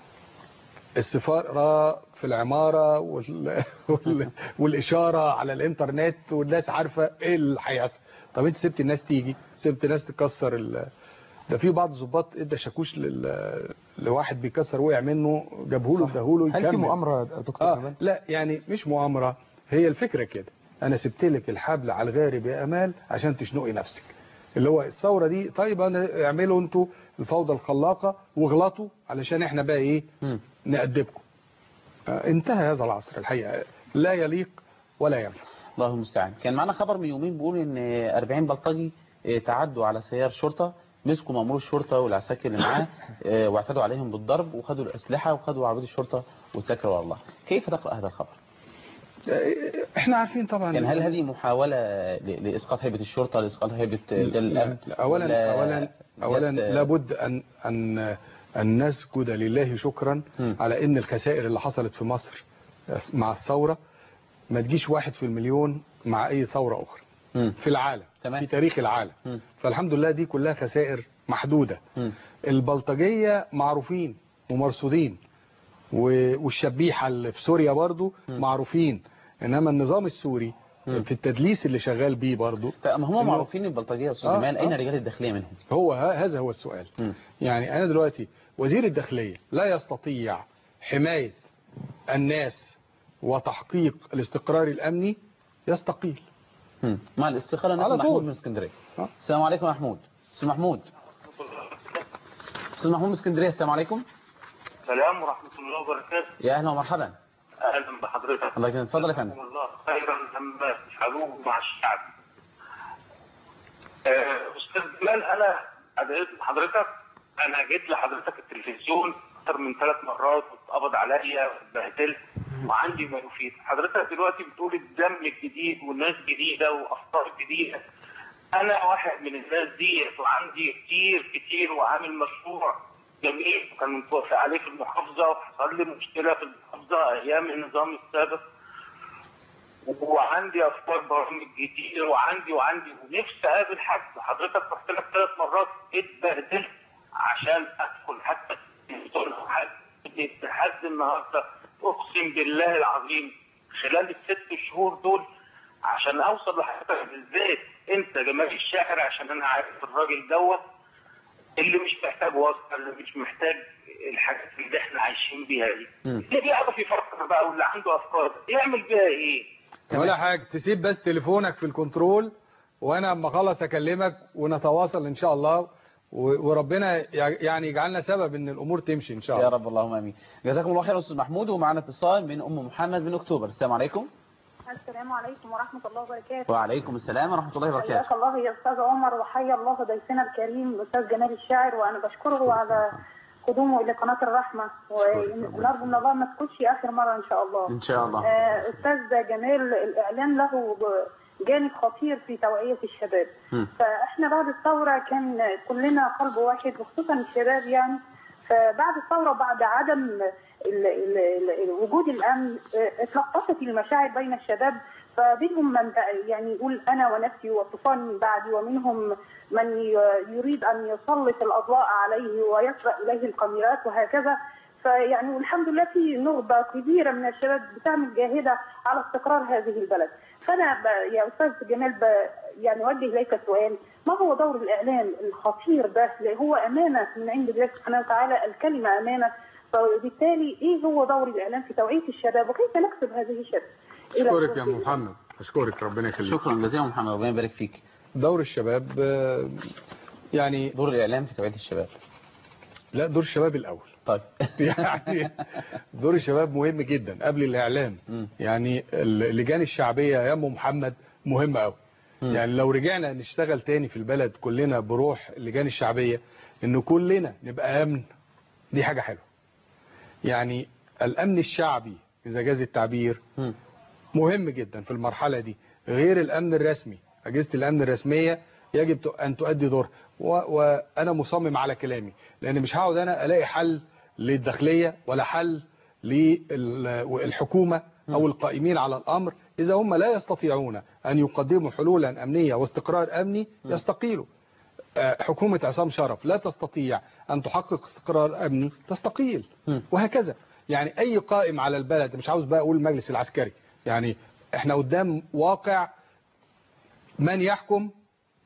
السفارة في العمارة وال... وال... والإشارة على الإنترنت والناس عارفة إيه اللي هيحصل طب انت سبت الناس تيجي سبت الناس تكسر ال... ده في بعض الظباط ادى شاكوش لل... لواحد بيكسر وقع منه جابه له اداه له هل في يكمل. مؤامره يا دكتور آه جمال لا يعني مش مؤامرة هي الفكرة كده انا سبت لك الحبل على الغارب يا امال عشان تشنقي نفسك اللي هو الثورة دي طيب انا اعملوا انتوا الفوضى الخلاقة واغلطوا علشان احنا بقى ايه مم. نأدبكم آه انتهى هذا العصر الحقيقة لا يليق ولا ينفع الله المستعان كان معنا خبر من يومين بيقول ان 40 بلطجي اه، تعدوا على سيار شرطة مسكوا مأمور الشرطة والعساكر اللي معاه اه، واعتدوا عليهم بالضرب وخدوا الأسلحة وخدوا عربية الشرطة واتكلوا على الله كيف تقرأ هذا الخبر؟ احنا عارفين طبعا يعني هل هذه محاولة ل- لإسقاط هيبة الشرطة لإسقاط هيبة اه، لا، الأمن لا، اولا ولا اولا اولا جت- لابد ان ان ان نسجد لله شكرا مم. على ان الخسائر اللي حصلت في مصر مع الثوره ما تجيش واحد في المليون مع اي ثوره اخرى مم. في العالم تمام. في تاريخ العالم مم. فالحمد لله دي كلها خسائر محدوده مم. البلطجيه معروفين ومرصودين و- والشبيحه اللي في سوريا برضو معروفين انما النظام السوري في التدليس اللي شغال بيه برضو طيب ما هم إنه- معروفين البلطجية يا أستاذ آه، جمال أين آه. رجال الداخلية منهم؟ هو ه- هذا هو السؤال مم. يعني أنا دلوقتي وزير الداخلية لا يستطيع حماية الناس وتحقيق الاستقرار الأمني يستقيل مم. مع الاستخارة ناخد على طول. محمود من اسكندرية آه. السلام عليكم يا محمود أستاذ محمود أستاذ محمود من اسكندرية السلام عليكم السلام ورحمة الله وبركاته يا أهلا ومرحبا أهلا بحضرتك الله يكرمك اتفضل يا فندم جزاكم الله خيرا عما تفعلوه مع الشعب آه، أستاذ جمال أنا أدعيت حضرتك أنا جيت لحضرتك التلفزيون أكثر من ثلاث مرات واتقبض عليا واتبهدلت وعندي ما يفيد حضرتك دلوقتي بتقول الدم الجديد والناس جديدة وأفكار جديدة أنا واحد من الناس ديت وعندي كتير كتير وعامل مشروع جميل وكان متوافق عليه في المحافظة وحصل لي مشكلة في المحافظة أيام النظام السابق وعندي افكار برامج جديده وعندي وعندي ونفسي اقابل حد وحضرتك رحت لك ثلاث مرات اتبهدلت عشان ادخل حتى التلفزيون او حد لحد النهارده اقسم بالله العظيم خلال الست شهور دول عشان اوصل لحضرتك بالذات انت جمال الشاعر عشان انا عارف الراجل دوت اللي مش محتاج واسطه اللي مش محتاج الحاجات اللي احنا عايشين بيها دي مم. اللي بيعرف يفكر بقى واللي عنده افكار يعمل بيها ايه؟ ولا حاجة تسيب بس تليفونك في الكنترول وأنا أما أخلص أكلمك ونتواصل إن شاء الله و- وربنا يع- يعني يجعلنا سبب إن الأمور تمشي إن شاء يا الله رب اللهم امين جزاكم الله خير استاذ محمود ومعنا اتصال من ام محمد من اكتوبر السلام عليكم السلام عليكم ورحمة الله وبركاته وعليكم السلام ورحمه الله حياك وبركاته الله يا أستاذ عمر وحيا الله ضيفنا الكريم الأستاذ جمال الشاعر وأنا بشكره على قدومه إلى قناة الرحمة ونرجو من الله ما تكونش آخر مرة إن شاء الله ان شاء الله آه، أستاذ جمال الإعلام له جانب خطير في توعية الشباب مم. فإحنا بعد الثورة كان كلنا قلب واحد وخصوصا الشباب يعني فبعد الثورة وبعد عدم ال ال ال وجود الأمن آه، اتلخبطت المشاعر بين الشباب فمنهم من بقى يعني يقول أنا ونفسي والطوفان من بعدي ومنهم من ي- يريد أن يسلط الأضواء عليه ويسرق إليه الكاميرات وهكذا فيعني والحمد لله في نخبة كبيرة من الشباب بتعمل جاهدة على استقرار هذه البلد فأنا ب... يا أستاذ جمال ب... يعني أوجه إليك سؤال ما هو دور الإعلام الخطير ده اللي هو أمانة من عند الله سبحانه وتعالى الكلمة أمانة فبالتالي إيه هو دور الإعلام في توعية الشباب وكيف نكسب هذه الشباب إلى أشكرك يا التوفيق. محمد أشكرك ربنا يخليك شكرا جزيلا محمد ربنا يبارك فيك دور الشباب آه، يعني دور الاعلام في توعيه الشباب لا دور الشباب الأول طيب يعني دور الشباب مهم جدا قبل الإعلام مم. يعني اللجان الشعبية يا أم محمد مهمة قوي مم. يعني لو رجعنا نشتغل تاني في البلد كلنا بروح اللجان الشعبية إنه كلنا نبقى أمن دي حاجة حلوة يعني الأمن الشعبي إذا جاز التعبير مم. مهم جدا في المرحلة دي غير الأمن الرسمي أجهزة الأمن الرسمية يجب أن تؤدي دور وأنا مصمم على كلامي لأن مش هقعد أنا ألاقي حل للداخلية ولا حل للحكومة أو القائمين على الأمر إذا هم لا يستطيعون أن يقدموا حلولا أمنية واستقرار أمني يستقيلوا آه، حكومة عصام شرف لا تستطيع أن تحقق استقرار أمني تستقيل م. وهكذا يعني أي قائم على البلد مش عاوز بقى أقول المجلس العسكري يعني احنا قدام واقع من يحكم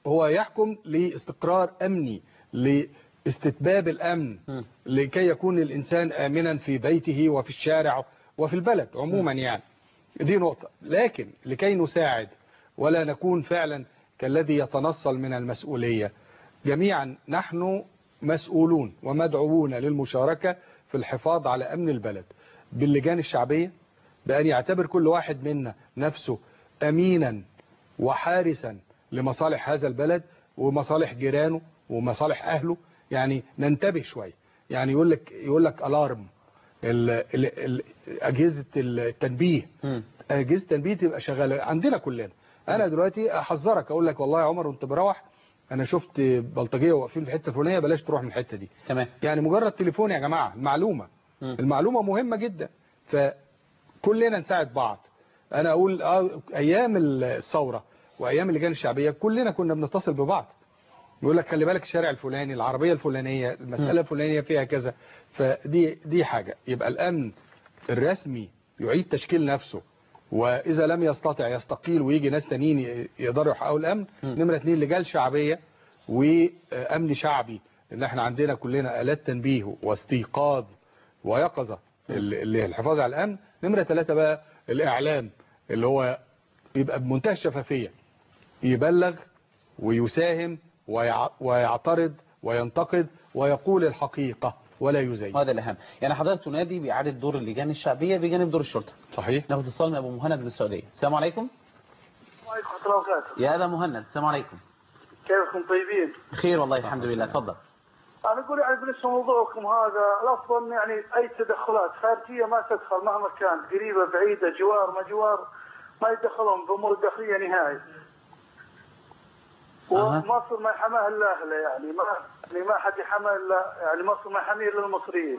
هو يحكم لاستقرار امني لاستتباب الامن لكي يكون الانسان امنا في بيته وفي الشارع وفي البلد عموما يعني دي نقطة لكن لكي نساعد ولا نكون فعلا كالذي يتنصل من المسؤولية جميعا نحن مسؤولون ومدعوون للمشاركة في الحفاظ على أمن البلد باللجان الشعبية بأن يعتبر كل واحد منا نفسه أمينا وحارسا لمصالح هذا البلد ومصالح جيرانه ومصالح أهله يعني ننتبه شوية يعني يقول لك يقول لك الارم ال- ال- ال- اجهزه التنبيه اجهزه التنبيه تبقى شغاله عندنا كلنا انا دلوقتي احذرك اقول لك والله يا عمر وانت بروح انا شفت بلطجيه واقفين في الحته الفلانيه بلاش تروح من الحته دي تمام يعني مجرد تليفون يا جماعه المعلومه مم. المعلومه مهمه جدا فكلنا نساعد بعض انا اقول آه، ايام الثوره وايام اللجان الشعبيه كلنا كنا بنتصل ببعض يقول لك خلي بالك الشارع الفلاني العربيه الفلانيه المساله الفلانيه فيها كذا فدي دي حاجه يبقى الامن الرسمي يعيد تشكيل نفسه واذا لم يستطع يستقيل ويجي ناس تانيين يقدروا يحققوا الامن نمره اثنين لجان شعبيه وامن شعبي ان احنا عندنا كلنا الات تنبيه واستيقاظ ويقظه اللي اللي الحفاظ على الامن نمره ثلاثه بقى الاعلام اللي هو يبقى بمنتهى الشفافيه يبلغ ويساهم ويع- ويعترض وينتقد ويقول الحقيقة ولا يزين هذا الأهم يعني حضرتك تنادي بإعادة دور اللجان الشعبية بجانب دور الشرطة صحيح ناخد اتصال من أبو مهند من السعودية السلام عليكم وعليكم السلام وبركاته يا أبا مهند السلام عليكم كيفكم طيبين؟ خير والله الحمد لله تفضل انا اقول يعني بالنسبه لموضوعكم هذا الافضل يعني اي تدخلات خارجيه ما تدخل مهما كانت قريبه بعيده جوار ما جوار ما يتدخلون بامور الداخليه نهائي. ومصر ما يحماها الا اهله يعني ما يعني ما حد يحمى الا يعني مصر ما يحميها الا المصريين.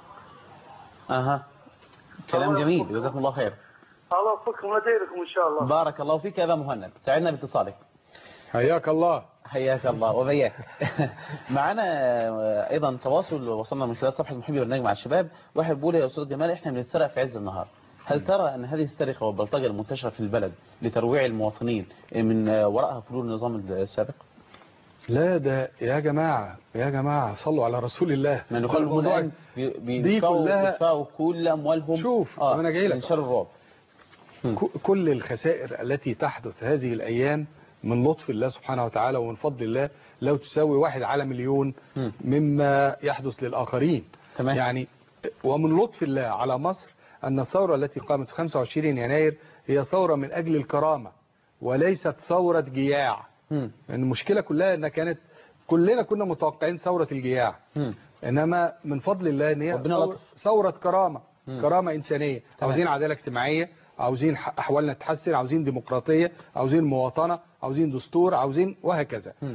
أها كلام جميل جزاكم الله خير الله يوفقكم وديركم ان شاء الله. بارك الله فيك يا أبا مهند سعدنا باتصالك حياك الله حياك الله وبياك معنا ايضا تواصل وصلنا من خلال صفحه محبي برنامج مع الشباب واحد بيقول يا استاذ جمال احنا بنتسرق في عز النهار هل ترى ان هذه السرقه والبلطجه المنتشره في البلد لترويع المواطنين من وراءها فلول النظام السابق لا ده يا جماعة يا جماعة صلوا على رسول الله من يخلوا الموضوع الآن بي- دي بيدفعوا كلها بيدفعوا كل اموالهم شوف آه انا جاي لك من شر الرعب ك- كل الخسائر التي تحدث هذه الأيام من لطف الله سبحانه وتعالى ومن فضل الله لو تساوي واحد على مليون مما يحدث للآخرين تمام. يعني ومن لطف الله على مصر أن الثورة التي قامت في 25 يناير هي ثورة من أجل الكرامة وليست ثورة جياع مم. لأن المشكلة كلها أنها كانت كلنا كنا متوقعين ثورة الجياع مم. انما من فضل الله ان هي ربنا ثور- لطف. ثوره كرامه مم. كرامه انسانيه عاوزين عداله اجتماعيه عاوزين ح- احوالنا تتحسن عاوزين ديمقراطيه عاوزين مواطنه عاوزين دستور عاوزين وهكذا مم.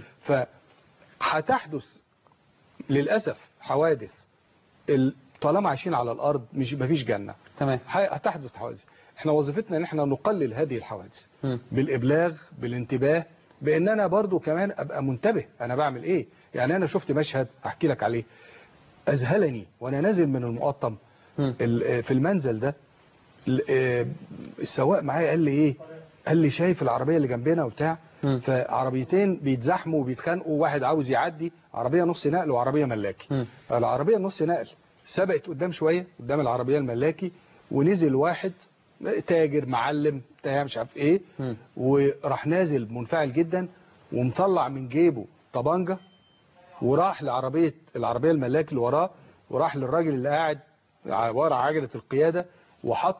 فهتحدث للاسف حوادث ال- طالما عايشين على الارض مش مفيش جنه تمام ح- هتحدث حوادث احنا وظيفتنا ان احنا نقلل هذه الحوادث مم. بالابلاغ بالانتباه بان انا برضو كمان ابقى منتبه انا بعمل ايه يعني انا شفت مشهد احكي لك عليه اذهلني وانا نازل من المقطم مم. ال- في المنزل ده ال- آه، السواق معايا قال لي ايه قال لي شايف العربيه اللي جنبنا وبتاع مم. فعربيتين بيتزاحموا وبيتخانقوا واحد عاوز يعدي عربيه نص نقل وعربيه ملاكي مم. العربيه نص نقل سبقت قدام شويه قدام العربيه الملاكي ونزل واحد تاجر معلم بتاع مش عارف ايه مم. وراح نازل منفعل جدا ومطلع من جيبه طبنجه وراح لعربيه العربيه الملاك اللي وراه وراح للراجل اللي قاعد ع- ورا عجله القياده وحط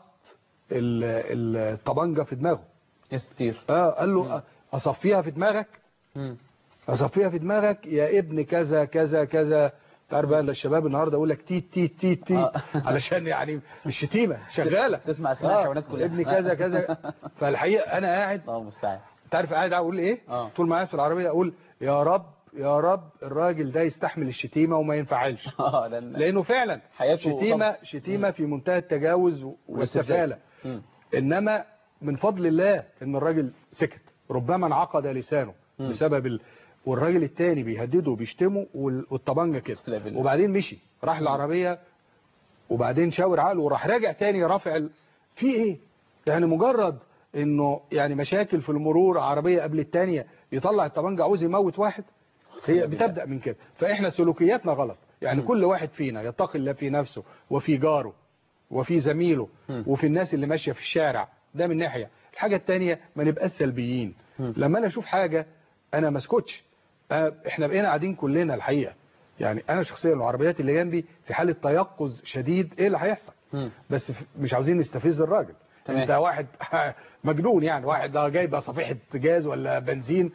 ال- الطبنجه في دماغه يا ستير اه قال له اصفيها في دماغك مم. اصفيها في دماغك يا ابن كذا كذا كذا تعرف بقى الشباب النهارده اقول لك تيت تيت تيت تيت آه. علشان يعني مش شتيمه شغاله تسمع اسماء الحيوانات كلها. ابن كذا كذا فالحقيقه انا قاعد الله المستعان انت عارف قاعد اقول ايه آه. طول ما قاعد في العربيه اقول يا رب يا رب الراجل ده يستحمل الشتيمه وما ينفعلش اه لان لانه فعلا حياته شتيمه صبر. شتيمه في منتهى التجاوز والسفاله مم. انما من فضل الله ان الراجل سكت ربما انعقد لسانه مم. بسبب ال... والراجل التاني بيهدده وبيشتمه وال- والطبنجه لا كده بالله. وبعدين مشي راح العربيه وبعدين شاور عقله وراح راجع تاني رافع ال... في ايه يعني مجرد انه يعني مشاكل في المرور عربيه قبل التانيه يطلع الطبنجة عاوز يموت واحد هي بتبدأ من كده فإحنا سلوكياتنا غلط يعني كل واحد فينا يتقي الله في نفسه وفي جاره وفي زميله وفي الناس اللي ماشية في الشارع ده من ناحية الحاجة التانية ما نبقاش سلبيين لما أنا أشوف حاجة أنا ما اسكتش آه، إحنا بقينا قاعدين كلنا الحقيقة يعني أنا شخصيا العربيات اللي جنبي في حالة تيقظ شديد إيه اللي هيحصل بس ف- مش عاوزين نستفز الراجل تمام. انت واحد مجنون يعني واحد ده جايبه صفيحه جاز ولا بنزين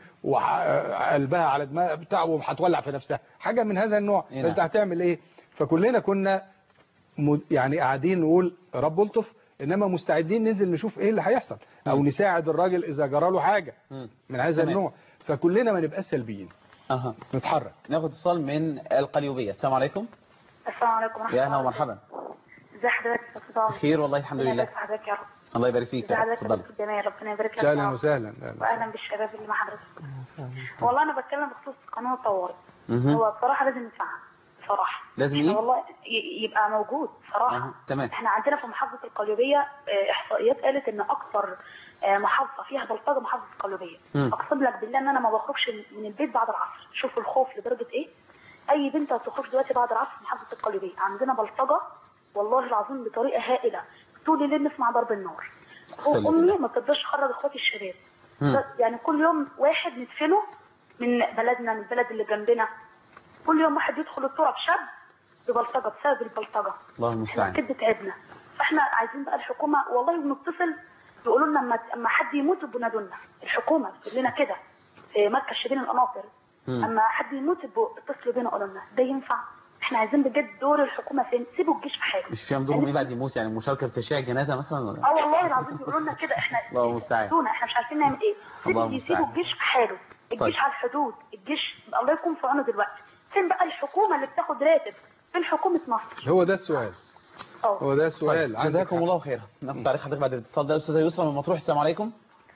وقلبها على دماغ بتاعه وهتولع في نفسها حاجه من هذا النوع إيه فانت نعم. هتعمل ايه فكلنا كنا م- يعني قاعدين نقول رب الطف انما مستعدين ننزل نشوف ايه اللي هيحصل او نساعد الراجل اذا جرى له حاجه من هذا تمام. النوع فكلنا ما نبقاش سلبيين اها نتحرك ناخد اتصال من القليوبية السلام عليكم السلام عليكم ورحمة يا الله اهلا ومرحبا ازي حضرتك يا استاذ عمر؟ بخير والله الحمد ربنا لله يبارك في حضرتك يا رب الله يبارك فيك ازي يا رب حضرتك يا اتفضل دكتور جمال ربنا يبارك لك يا اهلا رب. وسهلا أهلاً وسهلاً. واهلا بالشباب اللي مع حضرتك والله انا بتكلم بخصوص قانون الطوارئ مهم. هو بصراحه لازم يتفعل بصراحه لازم إحنا ايه والله ي- يبقى موجود صراحه أها، تمام احنا عندنا في محافظه القليوبيه آه، احصائيات قالت ان اكثر آه، محافظه فيها بلطجه محافظه القليوبيه مم. اقسم لك بالله ان انا ما بخرجش من البيت بعد العصر شوف الخوف لدرجه ايه اي بنت هتخرج دلوقتي بعد العصر في محافظه القليوبيه عندنا بلطجه والله العظيم بطريقه هائله طول الليل نسمع ضرب النار سلم امي بالله. ما بتقدرش تخرج اخواتي الشباب مم. ده- يعني كل يوم واحد ندفنه من بلدنا من البلد اللي جنبنا كل يوم واحد يدخل التراب شاب ببلطجه بسبب البلطجه الله احنا المستعان كده تعبنا فاحنا عايزين بقى الحكومه والله بنتصل يقولوا لنا اما اما حد يموت بنادوا لنا الحكومه بتقول لنا كده في مركز شبين القناطر مم. اما حد يموت يبقوا اتصلوا بينا قولوا لنا ده ينفع احنا عايزين بجد دور الحكومه فين سيبوا الجيش في حاله مش فاهم دورهم ايه بعد يموت يعني مشاركة في تشييع جنازة مثلا ولا اه والله العظيم بيقولوا لنا كده احنا الله المستعان سيبونا، احنا مش عارفين نعمل ايه الله سيبوا يسيبوا المستعان. الجيش في حاله الجيش طيب. على الحدود الجيش الله يكون في عونه دلوقتي فين بقى الحكومه اللي بتاخد راتب فين حكومه مصر هو ده السؤال اه هو ده السؤال طيب عندك جزاكم حق. الله خيرا ناخد تعليق حضرتك بعد الاتصال ده استاذه يسرا من مطروح السلام عليكم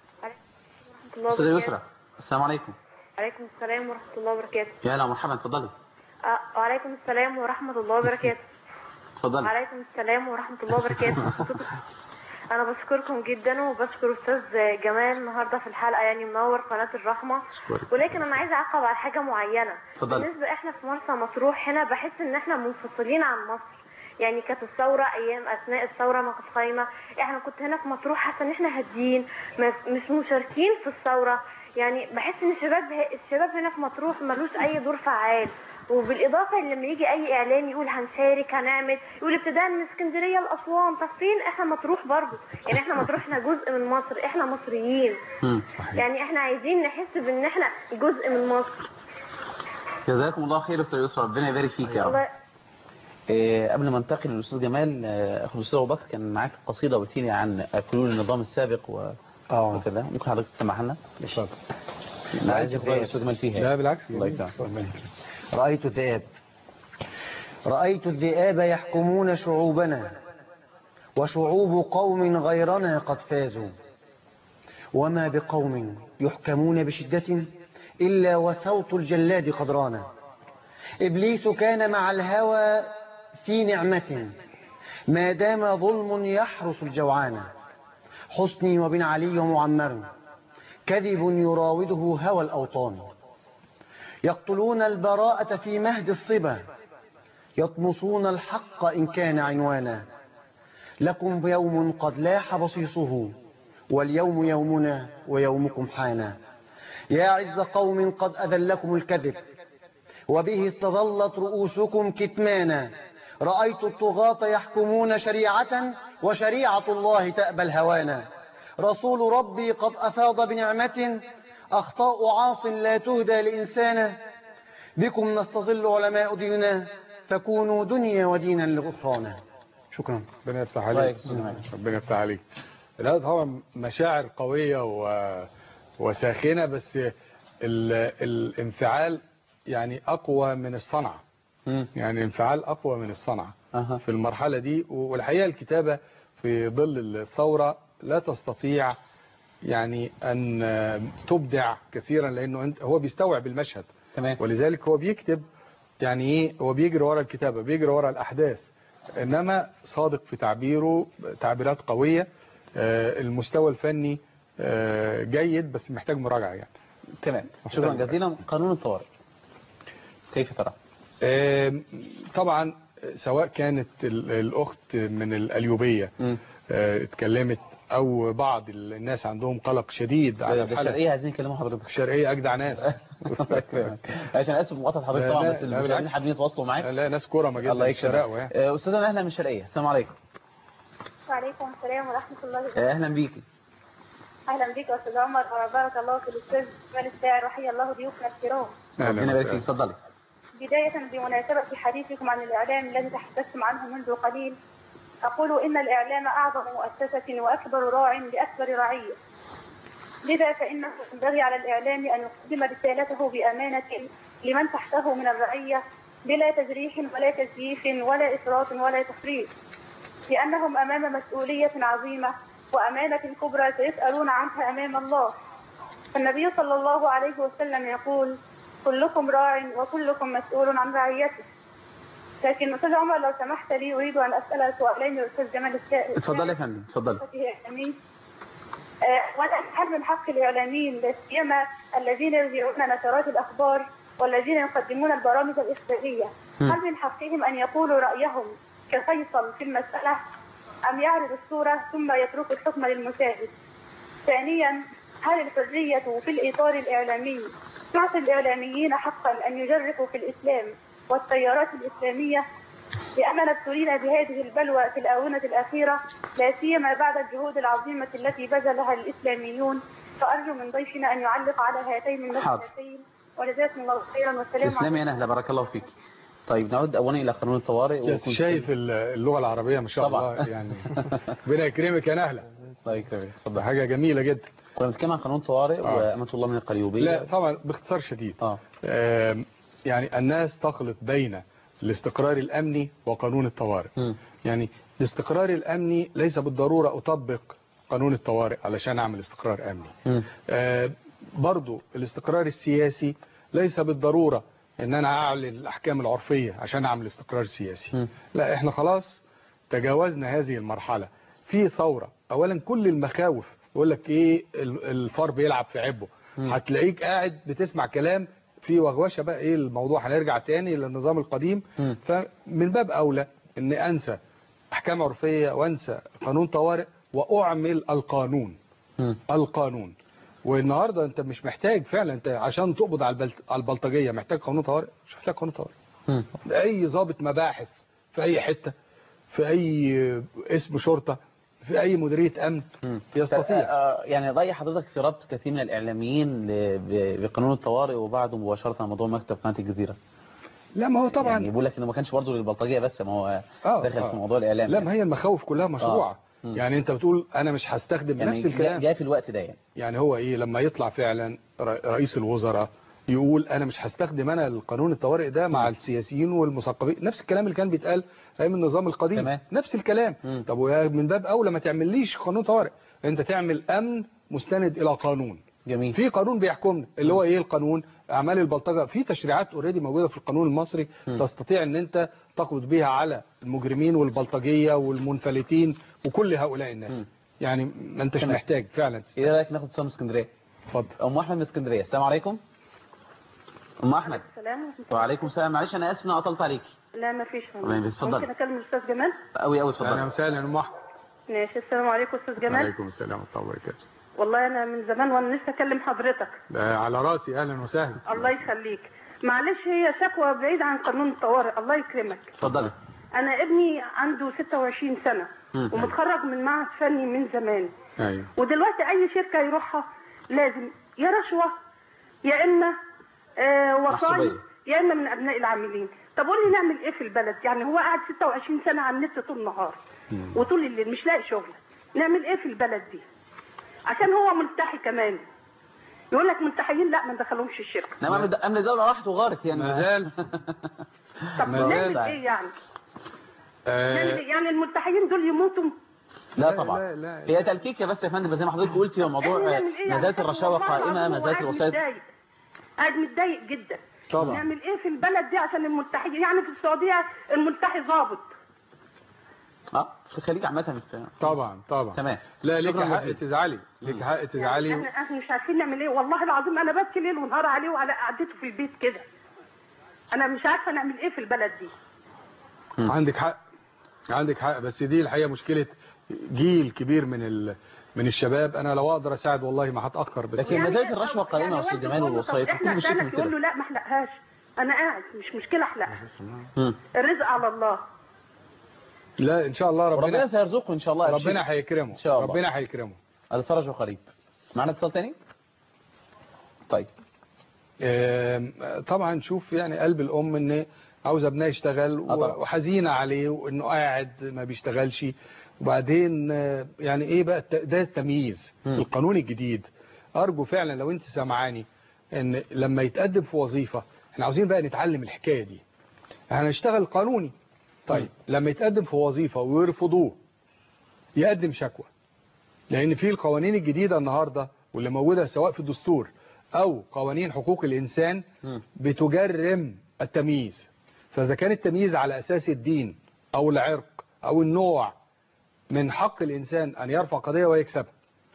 استاذه يسرا السلام عليكم وعليكم السلام ورحمة الله وبركاته يا هلا مرحبا اتفضلي أه، وعليكم السلام ورحمة الله وبركاته اتفضلي وعليكم السلام ورحمة الله وبركاته أنا بشكركم جدا وبشكر أستاذ جمال النهاردة في الحلقة يعني منور قناة الرحمة أشكرك. ولكن أنا عايزة أعقب على حاجة معينة اتفضلي. بالنسبة إحنا في مرسى مطروح هنا بحس إن إحنا منفصلين عن مصر يعني كانت الثورة أيام أثناء الثورة ما كانت قايمة إحنا كنت هنا في مطروح حاسة إن إحنا هاديين ما- مش مشاركين في الثورة يعني بحس إن الشباب الشباب هنا في مطروح ملوش أي دور فعال وبالاضافه ان لما يجي اي اعلام يقول هنشارك هنعمل يقول ابتداء من اسكندريه لاسوان طب فين احنا مطروح برضه يعني احنا مطروح احنا جزء من مصر احنا مصريين مم، صحيح. يعني احنا عايزين نحس بان احنا جزء من مصر جزاكم الله خير استاذ يسرا ربنا يبارك فيك يا رب الله إيه، قبل ما انتقل للاستاذ جمال آه، اخو الاستاذ ابو بكر كان معاك قصيده قلت لي عن حلول النظام السابق و... اه وكذا ممكن حضرتك تسمعها لنا اتفضل انا عايز ياخد راي الاستاذ جمال فيها لا بالعكس الله يكرمك رأيت الذئاب رأيت الذئاب يحكمون شعوبنا وشعوب قوم غيرنا قد فازوا وما بقوم يحكمون بشدة إلا وصوت الجلاد قد رانا إبليس كان مع الهوى في نعمة ما دام ظلم يحرس الجوعان حسني وبن علي ومعمر كذب يراوده هوى الأوطان يقتلون البراءة في مهد الصبا يطمسون الحق إن كان عنوانا لكم يوم قد لاح بصيصه واليوم يومنا ويومكم حانا يا عز قوم قد أذلكم الكذب وبه استظلت رؤوسكم كتمانا رأيت الطغاة يحكمون شريعة وشريعة الله تأبى الهوانا رسول ربي قد أفاض بنعمة أخطاء عاص لا تهدى لإنسانا بكم نستظل علماء ديننا فكونوا دنيا ودينا لغفرانا شكرا ربنا يفتح الله عليك يكرمك. ربنا يفتح عليك لا طبعا مشاعر قوية و... وساخنة بس ال... الانفعال يعني أقوى من الصنعة مم. يعني انفعال أقوى من الصنعة أها. في المرحلة دي والحقيقة الكتابة في ظل الثورة لا تستطيع يعني أن تبدع كثيرا لأنه أنت هو بيستوعب المشهد تمام ولذلك هو بيكتب يعني ايه هو بيجري ورا الكتابة بيجري ورا الأحداث إنما صادق في تعبيره تعبيرات قوية آه، المستوى الفني آه، جيد بس محتاج مراجعة يعني تمام شكرا جزيلا قانون الطوارئ كيف ترى آم، طبعا سواء كانت ال- الأخت من الأليوبية آه، اتكلمت أو بعض الناس عندهم قلق شديد على ده الحالة الشرقية عايزين يكلموا حضرتك الشرقية أجدع ناس الله يكرمك عشان اسف مقاطعة حضرتك لا، طبعا لا، بس لا، المشاهدين بالعكس. حابين يتواصلوا معاك لا ناس كرمة جدا الله الشرقاوة يكرمك يعني. آه، استاذنا اهلا من الشرقية السلام عليكم وعليكم السلام ورحمة الله آه، وبركاته اهلا بيكي أهلا بك يا أستاذ عمر وبارك الله في الأستاذ جمال الساعر وحيا الله ضيوفنا الكرام ربنا يبارك فيك اتفضلي بداية بمناسبة حديثكم عن الإعلام الذي تحدثتم عنه منذ قليل أقول إن الإعلام أعظم مؤسسة وأكبر راع لأكبر رعية لذا فإنه ينبغي على الإعلام أن يقدم رسالته بأمانة لمن تحته من الرعية بلا تجريح ولا تزييف ولا إفراط ولا تفريط لأنهم أمام مسؤولية عظيمة وأمانة كبرى سيسألون عنها أمام الله فالنبي صلى الله عليه وسلم يقول كلكم راع وكلكم مسؤول عن رعيته لكن أستاذ عمر لو سمحت لي أريد أن أسأل سؤالين للأستاذ جمال السائل اتفضلي يا فندم اتفضلي الإعلامي آه، ولا هل من حق الإعلاميين لا سيما الذين يذيعون نشرات الأخبار والذين يقدمون البرامج الإخبارية مم. هل من حقهم أن يقولوا رأيهم كفيصل في المسألة أم يعرض الصورة ثم يترك الحكم للمشاهد ثانيا هل الحرية في الإطار الإعلامي تعطي الإعلاميين حقا أن يجرحوا في الإسلام والتيارات الإسلامية لأننا ابتلينا بهذه البلوى في الآونة الأخيرة لا سيما بعد الجهود العظيمة التي بذلها الإسلاميون فأرجو من ضيفنا أن يعلق على هاتين حاضر. المسألتين وجزاكم الله خيرا والسلام تسلمي يا عليكم نهلة بارك الله فيك طيب نعود اولا الى قانون الطوارئ يس وكنت- شايف ال- اللغة العربية ما شاء طبعا. الله يعني ربنا يكرمك يا نهلة الله يكرمك اتفضل حاجة جميلة جدا كنا بنتكلم عن قانون الطوارئ آه. وأمة الله من القليوبية لا طبعا باختصار شديد آه. آم، يعني الناس تخلط بين الاستقرار الأمني وقانون الطوارئ مم. يعني الاستقرار الأمني ليس بالضرورة أطبق قانون الطوارئ علشان أعمل استقرار أمني مم. آه، برضو الاستقرار السياسي ليس بالضرورة ان انا اعلن الاحكام العرفية عشان اعمل استقرار سياسي لا احنا خلاص تجاوزنا هذه المرحلة في ثورة اولا كل المخاوف يقول لك ايه ال- الفار بيلعب في عبه هتلاقيك قاعد بتسمع كلام في وغوشه بقى ايه الموضوع هنرجع تاني للنظام القديم فمن باب اولى ان انسى احكام عرفية وانسى قانون طوارئ واعمل القانون القانون والنهارده انت مش محتاج فعلا انت عشان تقبض على البلت- على البلطجيه محتاج قانون طوارئ مش محتاج قانون طوارئ اي ضابط مباحث في اي حته في اي اسم شرطه في اي مديريه امن يستطيع آه، يعني رأي حضرتك في ربط كثير من الإعلاميين ل- ب- بقانون الطوارئ وبعده مباشرة موضوع مكتب قناة الجزيرة لا ما هو طبعا يعني بيقول لك انه ما كانش برضه للبلطجية بس ما هو آه، داخل آه. في موضوع الإعلام لا ما هي المخاوف كلها مشروعه مم. يعني انت بتقول انا مش هستخدم يعني نفس الكلام جاء في الوقت ده يعني يعني هو ايه لما يطلع فعلا ر- رئيس الوزراء يقول انا مش هستخدم انا القانون الطوارئ ده مع السياسيين والمثقفين نفس الكلام اللي كان بيتقال ايام النظام القديم تمام. نفس الكلام طب ويا من باب اولى ما تعمليش قانون طوارئ انت تعمل امن مستند الى قانون جميل في قانون بيحكمنا اللي هو ايه القانون اعمال البلطجه في تشريعات اوريدي موجوده في القانون المصري م. تستطيع ان انت تقبض بيها على المجرمين والبلطجيه والمنفلتين وكل هؤلاء الناس يعني ما انتش تمام. محتاج فعلا ايه رايك ناخد اتصال من اسكندريه اتفضل ام احمد من اسكندريه السلام عليكم ام احمد السلام وعليكم السلام معلش انا اسف ان أنا قطلت عليكي لا ما فيش تمام، اتفضل. ممكن اكلم الاستاذ جمال قوي قوي اتفضل اهلا وسهلا ام احمد ماشي السلام عليكم استاذ جمال وعليكم السلام ورحمه الله وبركاته والله انا من زمان وانا نفسي اكلم حضرتك ده على راسي اهلا وسهلا الله يخليك معلش هي شكوى بعيد عن قانون الطوارئ الله يكرمك اتفضلي انا ابني عنده 26 سنه مم. ومتخرج من معهد فني من زمان ايوه ودلوقتي اي شركه يروحها لازم يا رشوه يا اما آه وصايا محسوبية. يا اما من ابناء العاملين طب قول لي نعمل ايه في البلد يعني هو قاعد 26 سنه على النت طول النهار وطول الليل مش لاقي شغل نعمل ايه في البلد دي عشان هو ملتحي كمان يقول لك ملتحيين لا ما ندخلهمش الشركه نعم امن امن الدوله راحت وغارت يعني ما زال طب ما زال. نعمل ايه يعني نعمل آه إيه؟ يعني الملتحيين دول يموتوا لا لا، طبعا لا، لا. هي تلكيكه بس يا فندم بس زي ما حضرتك قلتي هو موضوع إحنا آه، نعمل إيه ما يعني؟ زالت الرشاوى والله قائمه العظيم ما هو زالت قاعد الوسائط متضايق. قاعد متضايق جدا طبعا. نعمل ايه في البلد دي عشان الملتحي يعني في السعوديه الملتحي ظابط اه في الخليج عامه في- طبعا طبعا تمام لا ليك شكراً حق جزيلاً. تزعلي ليك حق تزعلي احنا احنا مش عارفين نعمل ايه والله العظيم انا ببكي ليل ونهار عليه وعلى قعدته في البيت كده انا مش عارفه نعمل ايه في البلد دي عندك حق عندك حق بس دي الحقيقه مشكله جيل كبير من ال... من الشباب انا لو اقدر اساعد والله ما هتاخر بس لكن ما زالت الرشوه قائمه يا استاذ جمال والوسائط احنا وكل بيشتكي من احلق تقول له كده لا ما احلقهاش انا قاعد مش مشكله احلقها مم. الرزق على الله لا ان شاء الله ربنا ربنا سيرزقه ان شاء الله أبشر. ربنا هيكرمه ان شاء الله ربنا هيكرمه الفرج قريب معنا اتصال تاني طيب آم، طبعا شوف يعني قلب الام ان عاوز ابنها يشتغل طبعا. وحزينه عليه وانه قاعد ما بيشتغلش وبعدين آه، يعني ايه بقى الت- ده التمييز القانون الجديد ارجو فعلا لو انت سامعاني ان لما يتقدم في وظيفه احنا عاوزين بقى نتعلم الحكايه دي هنشتغل قانوني طيب لما يتقدم في وظيفه ويرفضوه يقدم شكوى لان في القوانين الجديده النهارده واللي موجوده سواء في الدستور او قوانين حقوق الانسان بتجرم التمييز فاذا كان التمييز على اساس الدين او العرق او النوع من حق الانسان ان يرفع قضيه ويكسبها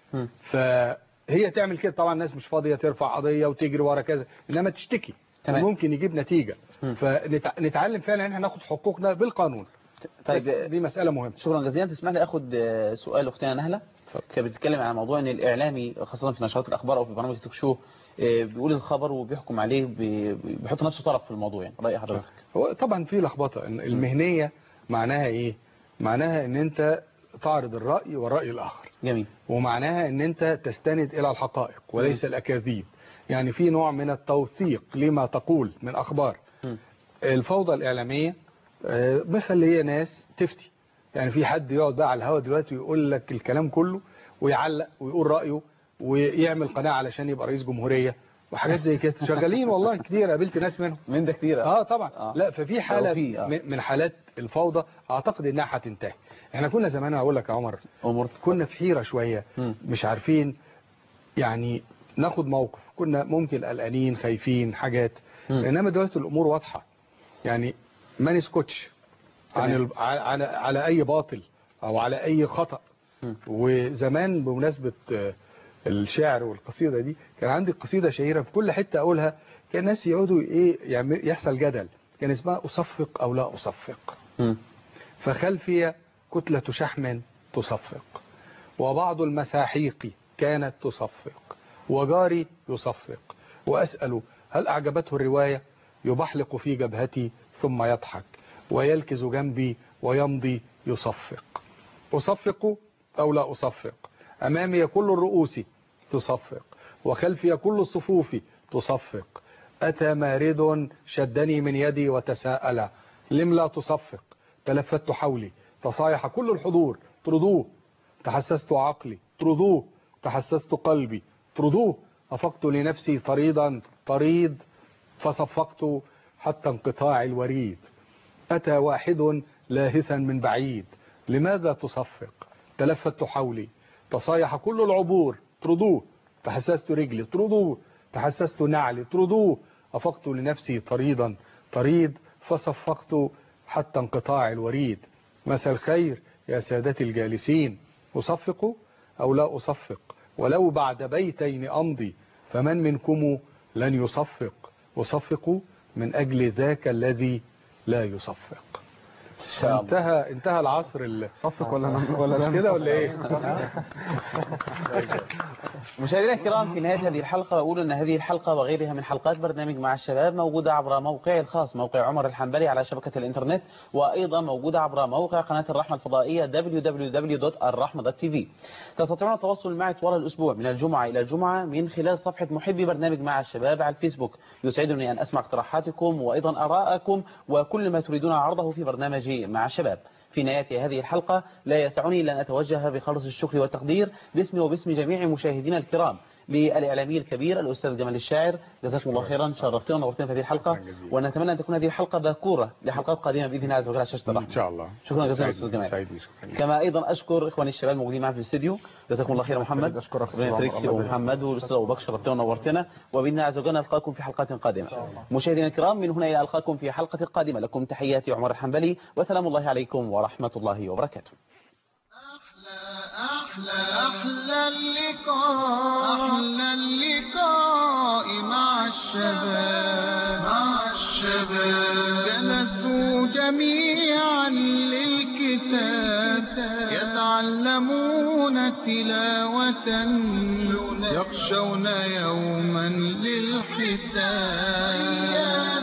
فهي تعمل كده طبعا الناس مش فاضيه ترفع قضيه وتجري ورا كذا انما تشتكي تمام. ممكن يجيب نتيجه فنتعلم فعلا ان احنا ناخد حقوقنا بالقانون طيب بس دي مساله مهمه شكرا جزيلا تسمح لي اخد آه، سؤال اختنا نهله كانت بتتكلم عن موضوع ان الاعلامي خاصه في نشرات الاخبار او في برامج التوك شو آه، بيقول الخبر وبيحكم عليه بي- بيحط نفسه طرف في الموضوع يعني راي حضرتك هو طبعا في لخبطه إن المهنيه معناها ايه معناها ان انت تعرض الراي والراي الاخر جميل ومعناها ان انت تستند الى الحقائق وليس الاكاذيب يعني في نوع من التوثيق لما تقول من اخبار الفوضى الاعلاميه آه، مخليه ناس تفتي يعني في حد يقعد بقى على الهوا دلوقتي ويقول لك الكلام كله ويعلق ويقول رايه ويعمل قناه علشان يبقى رئيس جمهوريه وحاجات زي كده شغالين والله كتير قابلت ناس منهم من ده كتير اه طبعا آه. لا ففي حاله لو في، آه. م- من حالات الفوضى اعتقد انها هتنتهي احنا كنا زمان اقول لك يا عمر كنا في حيره شويه مش عارفين يعني ناخد موقف كنا ممكن قلقانين خايفين حاجات انما دلوقتي الامور واضحه يعني ما نسكتش عن ال... على على اي باطل او على اي خطا وزمان بمناسبه آه، الشعر والقصيده دي كان عندي قصيده شهيره في كل حته اقولها كان الناس يقعدوا ايه يعمل يحصل جدل كان اسمها اصفق او لا اصفق فخلفي كتلة شحم تصفق وبعض المساحيق كانت تصفق وجاري يصفق وأسأل هل أعجبته الرواية يبحلق في جبهتي ثم يضحك ويلكز جنبي ويمضي يصفق أصفق أو لا أصفق أمامي كل الرؤوس تصفق وخلفي كل الصفوف تصفق أتى مارد شدني من يدي وتساءل لم لا تصفق تلفت حولي تصايح كل الحضور طردوه تحسست عقلي طردوه تحسست قلبي طردوه أفقت لنفسي طريدا طريد فصفقت حتى انقطاع الوريد أتى واحد لاهثا من بعيد لماذا تصفق تلفت حولي تصايح كل العبور طردوه تحسست رجلي طردوه تحسست نعلي طردوه أفقت لنفسي طريدا طريد فصفقت حتى انقطاع الوريد مساء الخير يا سادتي الجالسين أصفق أو لا أصفق ولو بعد بيتين أمضي فمن منكم لن يصفق أصفق من أجل ذاك الذي لا يصفق انتهى انتهى العصر اللي صفق ولا نم- ولا لا كده ولا ايه مشاهدينا الكرام في نهاية هذه الحلقة أقول أن هذه الحلقة وغيرها من حلقات برنامج مع الشباب موجودة عبر موقعي الخاص موقع عمر الحنبلي على شبكة الإنترنت وأيضا موجودة عبر موقع قناة الرحمة الفضائية www.الرحمة.tv تستطيعون التواصل معي طوال الأسبوع من الجمعة إلى الجمعة من خلال صفحة محبي برنامج مع الشباب على الفيسبوك يسعدني أن أسمع اقتراحاتكم وأيضا آراءكم وكل ما تريدون عرضه في برنامج مع الشباب في نهاية هذه الحلقة لا يسعني إلا أن أتوجه بخلص الشكر والتقدير باسمي وباسم جميع مشاهدينا الكرام للإعلامي الكبير الأستاذ جمال الشاعر جزاكم الله خيرا شرفتنا ونورتنا في هذه الحلقة ونتمنى أن تكون هذه الحلقة باكورة لحلقات قادمة بإذن الله عز وجل على شاشة الرحمة ان شاء الله شكرا جزيلا سعيد- أستاذ جمال سعيد شكرا كما ايضا اشكر اخواني الشباب الموجودين معنا في الاستديو جزاكم الله خير يا محمد أشكرك ربنا يبارك فيك ومحمد والاستاذ ابو بكر شرفتنا ونورتنا وباذن الله عز وجل نلقاكم في حلقات قادمه مشاهدينا الكرام من هنا الى القاكم في حلقه قادمه لكم تحياتي عمر الحنبلي وسلام الله عليكم ورحمه الله وبركاته أحلى اللقاء أحلى اللقاء مع الشباب مع الشباب جلسوا جميعا للكتاب يتعلمون تلاوة يخشون يوما للحساب